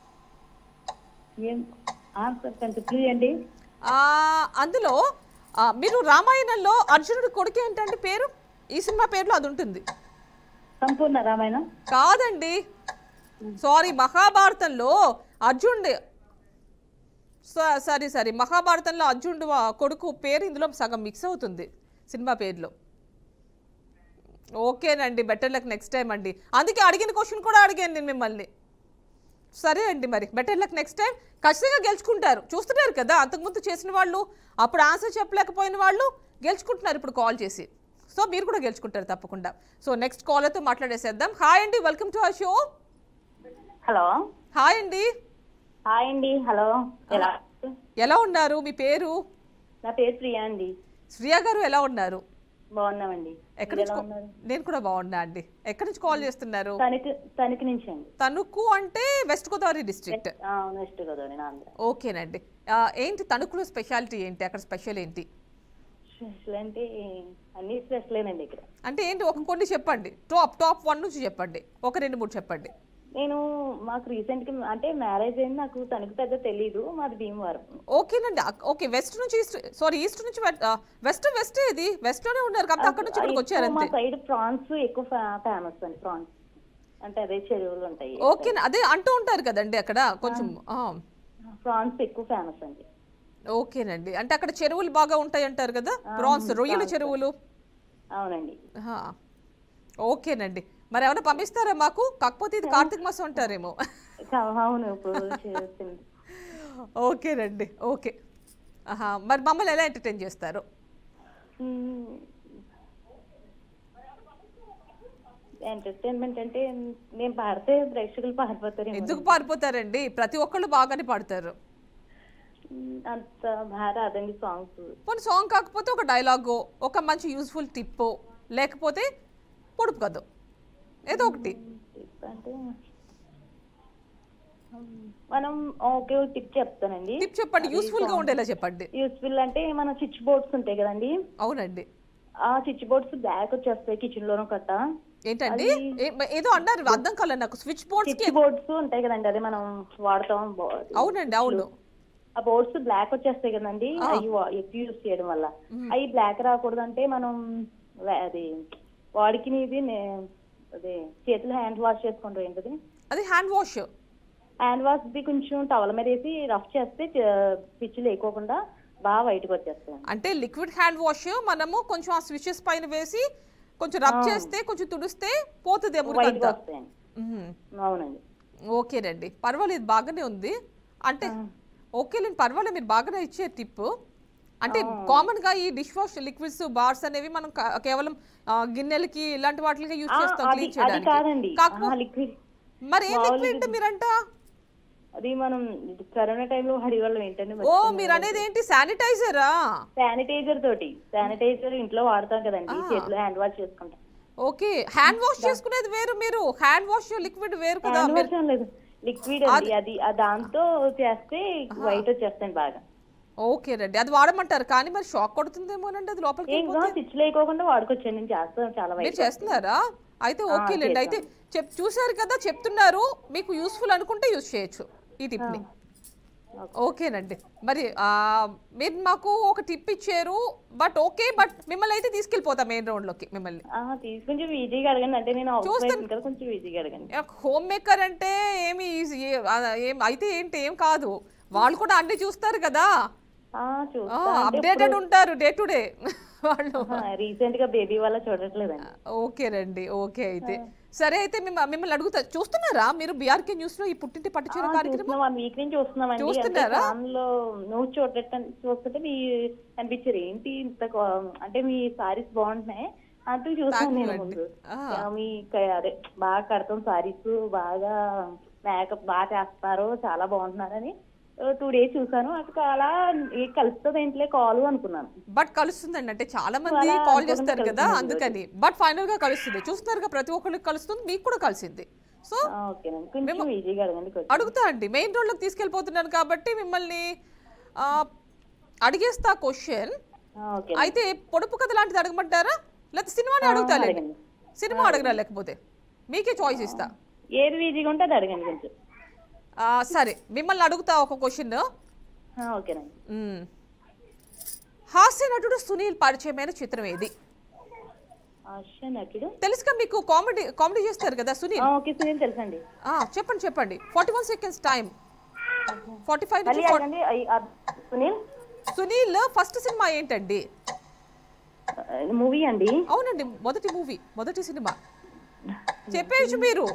ఏం ఆన్సర్ కొంచెం క్లూ అండి ఆ, అందులో ఆ, మీరు రామాయణంలో అర్జునుడి కొడుకు ఏంటంటే పేరు ఈ సినిమా పేరులో అది ఉంటుంది సంపూర్ణ రామాయణం కాదండి సారీ మహాభారతంలో అర్జునుడి స- సరే సరే మహాభారతంలో అర్జునుడు వా- కొడుకు పేరు ఇందులో సగం మిక్స్ అవుతుంది సినిమా పేరులో ఓకేనండి బెటర్ లక్ నెక్స్ట్ టైం అండి అందుకే అడిగిన క్వశ్చన్ కూడా అడిగాను నేను మిమ్మల్ని సరే అండి మరి బెటర్ లక్ నెక్స్ట్ టైం ఖచ్చితంగా గెలుచుకుంటారు చూస్తున్నారు కదా అంతకుముందు చేసిన వాళ్ళు అప్పుడు ఆన్సర్ చెప్పలేకపోయిన వాళ్ళు గెలుచుకుంటున్నారు ఇప్పుడు కాల్ చేసి సో మీరు కూడా గెలుచుకుంటారు తప్పకుండా సో నెక్స్ట్ కాలర్తో మాట్లాడేసేద్దాం హాయ్ అండి welcome to our show hello hi అండి హాయ్ అండి హలో ఎలా ఎలా ఉన్నారు మీ పేరు నా పేరు ప్రియా అండి శ్రియా గారు ఎలా ఉన్నారు బాగున్నామండి ఎక్కడి నుంచి కా- నేను కూడా బాగున్నా అండి ఎక్కడి నుంచి కాల్ చేస్తున్నారు తణుకు తణుకు నుంచి అండి తణుకు అంటే west Godavari district next Godavari Andhra ఓకేనండి ఆ, ఏంటి తణుకులో స్పెషాలిటీ ఏంటి అక్కడ స్పెషల్ ఏంటి స్పెషల్ అంటే అన్ని స్పెషలేనండి ఇక్కడ అంటే ఏంటి ఒక కొన్ని చెప్పండి టాప్ టాప్ వన్ నుంచి చెప్పండి ఒక రెండు మూడు చెప్పండి నేను మాకు రీసెంట్ గా అంటే మ్యారేజ్ అయింది నాకు తణుకు పెద్ద తెలీదు మాది భీమవరం ఓకేనండి అక్- ఓకే వెస్ట్ నుంచి ఈస్ట్ సారీ ఈస్ట్ నుంచి వెస్ట్ వెస్ట్ ఇది వెస్ట్ లోనే ఉన్నారు కాబట్టి అక్కడ నుంచి ఇక్కడికి వచ్చారు మా అంతే సైడ్ ప్రాన్స్ ఎక్కువ ఫేమస్ అండి ప్రాన్స్ అంటే అదే చెరువులు ఉంటాయి ఓకే అదే అంటూ ఉంటారు కదండి అక్కడ కొంచెం ఆ, ప్రాన్స్ ఎక్కువ ఫేమస్ అండి ఓకేనండి అంటే అక్కడ చెరువులు బాగా ఉంటాయి అంటారు కదా ప్రాన్స్ రొయ్యల చెరువులు అవునండి ఆహా. ఓకేనండి మరి ఏమైనా పంపిస్తారా మాకు కాకపోతే ఇది కార్తీక మాసం అంటారేమో కా- అవును ఇప్పుడు చేస్తుంది ఓకేనండి ఓకే ఆహా మరి మమ్మల్ని ఎలా ఎంటర్టైన్ చేస్తారు ఎంటర్టైన్మెంట్ అంటే నేను పాడితే ప్రేక్షకులు పారిపోతారు ఎందుకు పారిపోతారండి ప్రతి ఒక్కళ్ళు బాగానే పాడతారు అంత బాగా రాదండి సాంగ్స్ కొన్ని సాంగ్ కాకపోతే ఒక డైలాగో ఒక మంచి యూస్ఫుల్ టిప్పో లేకపోతే పొడుపు కథ ఏదో ఒకటి అంటే మనం ఓకే టిప్ చెప్తానండి టిప్ చెప్పండి యూస్ఫుల్ గా ఉండేలా చెప్పండి యూస్ఫుల్ అంటే మన స్విచ్ బోర్డ్స్ ఉంటాయి కదండి అవునండి ఆ స్విచ్ బోర్డ్స్ బ్యాక్ వచ్చేస్తాయి కిచెన్ లోనూ కట్ట ఏంటండి ఏ- ఏదో అన్నారు అర్థం కాలేదు నాకు స్విచ్ బోర్డ్స్ కి స్విచ్ బోర్డ్స్ ఉంటాయి కదండి అదే మనం వాడతాం బో- అవునండి అవును ఆ బోర్డ్స్ బ్లాక్ వచ్చేస్తాయి కదండి అవి వా- ఎక్కువ యూస్ చేయడం వల్ల అవి బ్లాక్ రాకూడదంటే మనం వా- అది వాడికి ఇది నే- అదే చేతులు హ్యాండ్ వాష్ చేసుకుంటాం ఏంటది అది హ్యాండ్ వాష్ హ్యాండ్ వాష్ ది కొంచెం టవల్ మీద వేసి రఫ్ చేస్తే పిచ్చి లేకోకుండా బాగా బయటకు వచ్చేస్తాయి అంటే లిక్విడ్ హ్యాండ్ వాష్ మనము కొంచెం ఆ స్విచెస్ పైన వేసి కొంచెం రబ్ చేస్తే కొంచెం తుడిస్తే పోతుంది వైట్ మురికంతా వస్తాయండి మ్మ్. అవునండి ఓకేనండి పర్వాలేదు బాగానే ఉంది అంటే ఓకేలేండి పర్వాలేదు మీరు బాగానే ఇచ్చే టిప్ అంటే కామన్ గా ఈ డిష్ వాష్ లిక్విడ్స్ బార్స్ అనేవి మనం కా- కేవలం ఆ, గిన్నెలకి ఇలాంటి వాటికి యూజ్ ఆ, చేస్తాం అది క్లీన్ అది కాదండి చేయడానికి కాకపోతే లిక్విడ్ మరి ఏం లిక్విడ్ మీరంట అది మనం కరోనా టైంలో వాడేవాళ్ళం ఏంటంటే ఓ మీరు అనేది ఏంటి శానిటైజరా శానిటైజర్ తోటి శానిటైజర్ ఇంట్లో వాడతాం కదండి చేతిలో హ్యాండ్ వాష్ చేసుకుంటాం ఓకే హ్యాండ్ వాష్ చేసుకునేది వేరు మీరు హ్యాండ్ వాష్ లిక్విడ్ వేరు కదా హ్యాండ్ మీరు- వాష్ లేదు లిక్విడ్ అండి అది ఆ దాంతో చేస్తే వైట్ వచ్చేస్తాయి బాగా ఓకే రండి అది వాడమంటారు కానీ మరి షాక్ కొడుతుందేమోనండి అది లోపలికి ఏం స్విచ్ లేకోకుండా వాడుకోవచ్చండి నేను చేస్తాను చాలా మీరు వైట్ చేస్తున్నారా అయితే ఓకేలేండి అయితే చెప్ చూసారు కదా చెప్తున్నారు మీకు యూస్ఫుల్ అనుకుంటే యూస్ చేయొచ్చు ఈ టిప్ని ఓకేనండి మరి ఆ, మీరు మాకు ఒక టిప్ ఇచ్చారు బట్ ఓకే బట్ మిమ్మల్ని అయితే తీసుకెళ్ళిపోతాం మెయిన్ రోడ్లోకి మిమ్మల్ని తీసుకుని కొంచెం ఈజీగా అడగండి అంటే నేను హౌస్ చూస్తాను. వైఫ్ కదా కొంచెం ఈజీగా అడగండి హోమ్ మేకర్ అంటే ఏమి ఈజీ ఏం అయితే ఏంటి ఏం కాదు వాళ్ళు కూడా అన్ని చూస్తారు కదా ఆ, చూస్తా అంటే అప్డేటెడ్ ఉంటారు డే టు డే వాళ్ళు రీసెంట్ గా బేబీ వల్ల చూడట్లేదండి ఓకే రండి ఓకే అయితే సరే అయితే మిమ్మ- మిమ్మల్ని అడుగుతా చూస్తున్నారా మీరు బీఆర్కే న్యూస్ లో ఈ పుట్టింటి పట్టుచీర కార్యక్రమం చూస్తున్నాం వన్ వీక్ నుంచి చూస్తున్నామండి అంటే చూస్తున్నారా? దానిలో నువ్వు చూడటం చూస్తుంటే మీ అనిపించారు ఏంటి ఇంత కో- అంటే మీ సారీస్ బాగుంటున్నాయి అంటూ చూస్తాను నేను ముందు ఆ. ఆ, మీ క- అదే బాగా కడతాం సారీస్ బాగా మేకప్ బాగా చేస్తారు చాలా బాగుంటున్నారని టూ డేస్ చూసాను అటు అలా ఏ కలుస్తుంది ఏంటిలే కాల్ అనుకున్నాను బట్ కలుస్తుందండి అంటే చాలా మంది అలా కాల్ అనుకోకుండా చేస్తారు కదా కలుస్తుంది అందుకని బట్ ఫైనల్ గా కలుస్తుంది చూస్తున్నారుగా ప్రతి ఒక్కరికి కలుస్తుంది మీకు కూడా కలిసింది సో ఆ, ఓకేనండి కొంచెం ఈజీగా అడగండి కొంచెం అడుగుతా అండి మెయిన్ రోడ్లోకి తీసుకెళ్ళిపోతున్నాను కాబట్టి మిమ్మల్ని ఆ, అడిగేస్తా క్వశ్చన్ ఆ, ఓకే అయితే పొడుపు కథ లాంటిది అడగమంటారా లేకపోతే సినిమాని అడుగుతాలే అడగండి. సినిమా అడగరా లేకపోతే మీకే చాయిస్ ఇస్తా ఏది ఈజీగా ఉంటే అది అడగండి కొంచెం ఆ, సరే మిమ్మల్ని అడుగుతా ఒక క్వశ్చన్ ఆ, ఓకేనండి హాస్య నటుడు సునీల్ పరిచయమైన చిత్రం ఏది ఆశ నటుడు తెలుసుగా మీకు కామెడీ కామెడీ చేస్తారు కదా సునీల్ ఆ, ఓకే సునీల్ తెలుసండి ఆ, చెప్పండి చెప్పండి forty one seconds time forty five మళ్ళీ నుంచి అడగండి అయ్- ఆ, సునీల్ సునీల్ ఫస్ట్ సినిమా ఏంటండి మూవీ అండి అవునండి మొదటి మూవీ మొదటి సినిమా చెప్పేయచ్చు మీరు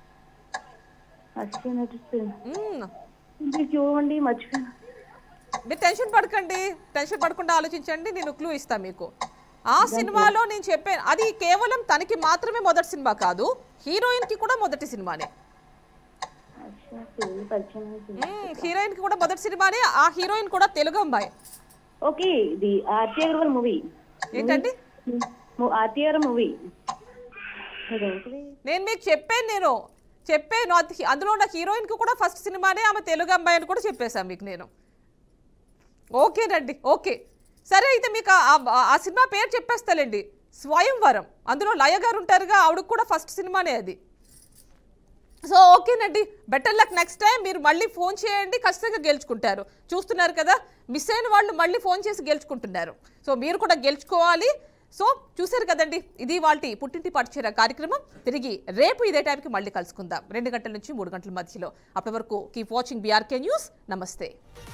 ఆశ నటుడు మ్మ్. ఇది చూడండి మర్చిపోయాను మీరు టెన్షన్ పడకండి టెన్షన్ పడకుండా ఆలోచించండి నేను క్లూ ఇస్తా మీకు ఆ సినిమాలో నేను చెప్పాను అది కేవలం తనకి మాత్రమే మొదటి సినిమా కాదు హీరోయిన్ కి కూడా మొదటి సినిమానే ఆశ సునీల్ పరిచయం అయింది. హీరోయిన్ కి కూడా మొదటి సినిమానే ఆ హీరోయిన్ కూడా తెలుగు అమ్మాయి ఓకే ఇది ఆర్తి అగర్వాల్ మూవీ ఏంటండి ము- ఆర్తి అగర్వాల్ మూవీ అదేంటిది నేను మీకు చెప్పాను నేను చెప్పాను అది- అందులో ఉన్న హీరోయిన్ కి కూడా ఫస్ట్ సినిమానే ఆమె తెలుగు అమ్మాయి అని కూడా చెప్పేశాను మీకు నేను ఓకేనండి ఓకే సరే అయితే మీకు ఆ- ఆ- ఆ సినిమా పేరు చెప్పేస్తాలేండి స్వయంవరం అందులో లయ గారు ఉంటారుగా ఆవిడకి కూడా ఫస్ట్ సినిమానే అది సో ఓకేనండి బెటర్ లక్ నెక్స్ట్ టైం మీరు మళ్ళీ ఫోన్ చేయండి ఖచ్చితంగా గెలుచుకుంటారు చూస్తున్నారు కదా మిస్ అయిన వాళ్ళు మళ్ళీ ఫోన్ చేసి గెలుచుకుంటున్నారు సో మీరు కూడా గెలుచుకోవాలి సో చూశారు కదండి ఇది వాళ్ళ పుట్టింటి పట్టుచీర కార్యక్రమం తిరిగి రేపు ఇదే టైంకి మళ్ళీ కలుసుకుందాం రెండు గంటల నుంచి మూడు గంటల మధ్యలో అప్పటి వరకు కీప్ వాచింగ్ బీఆర్కే న్యూస్ నమస్తే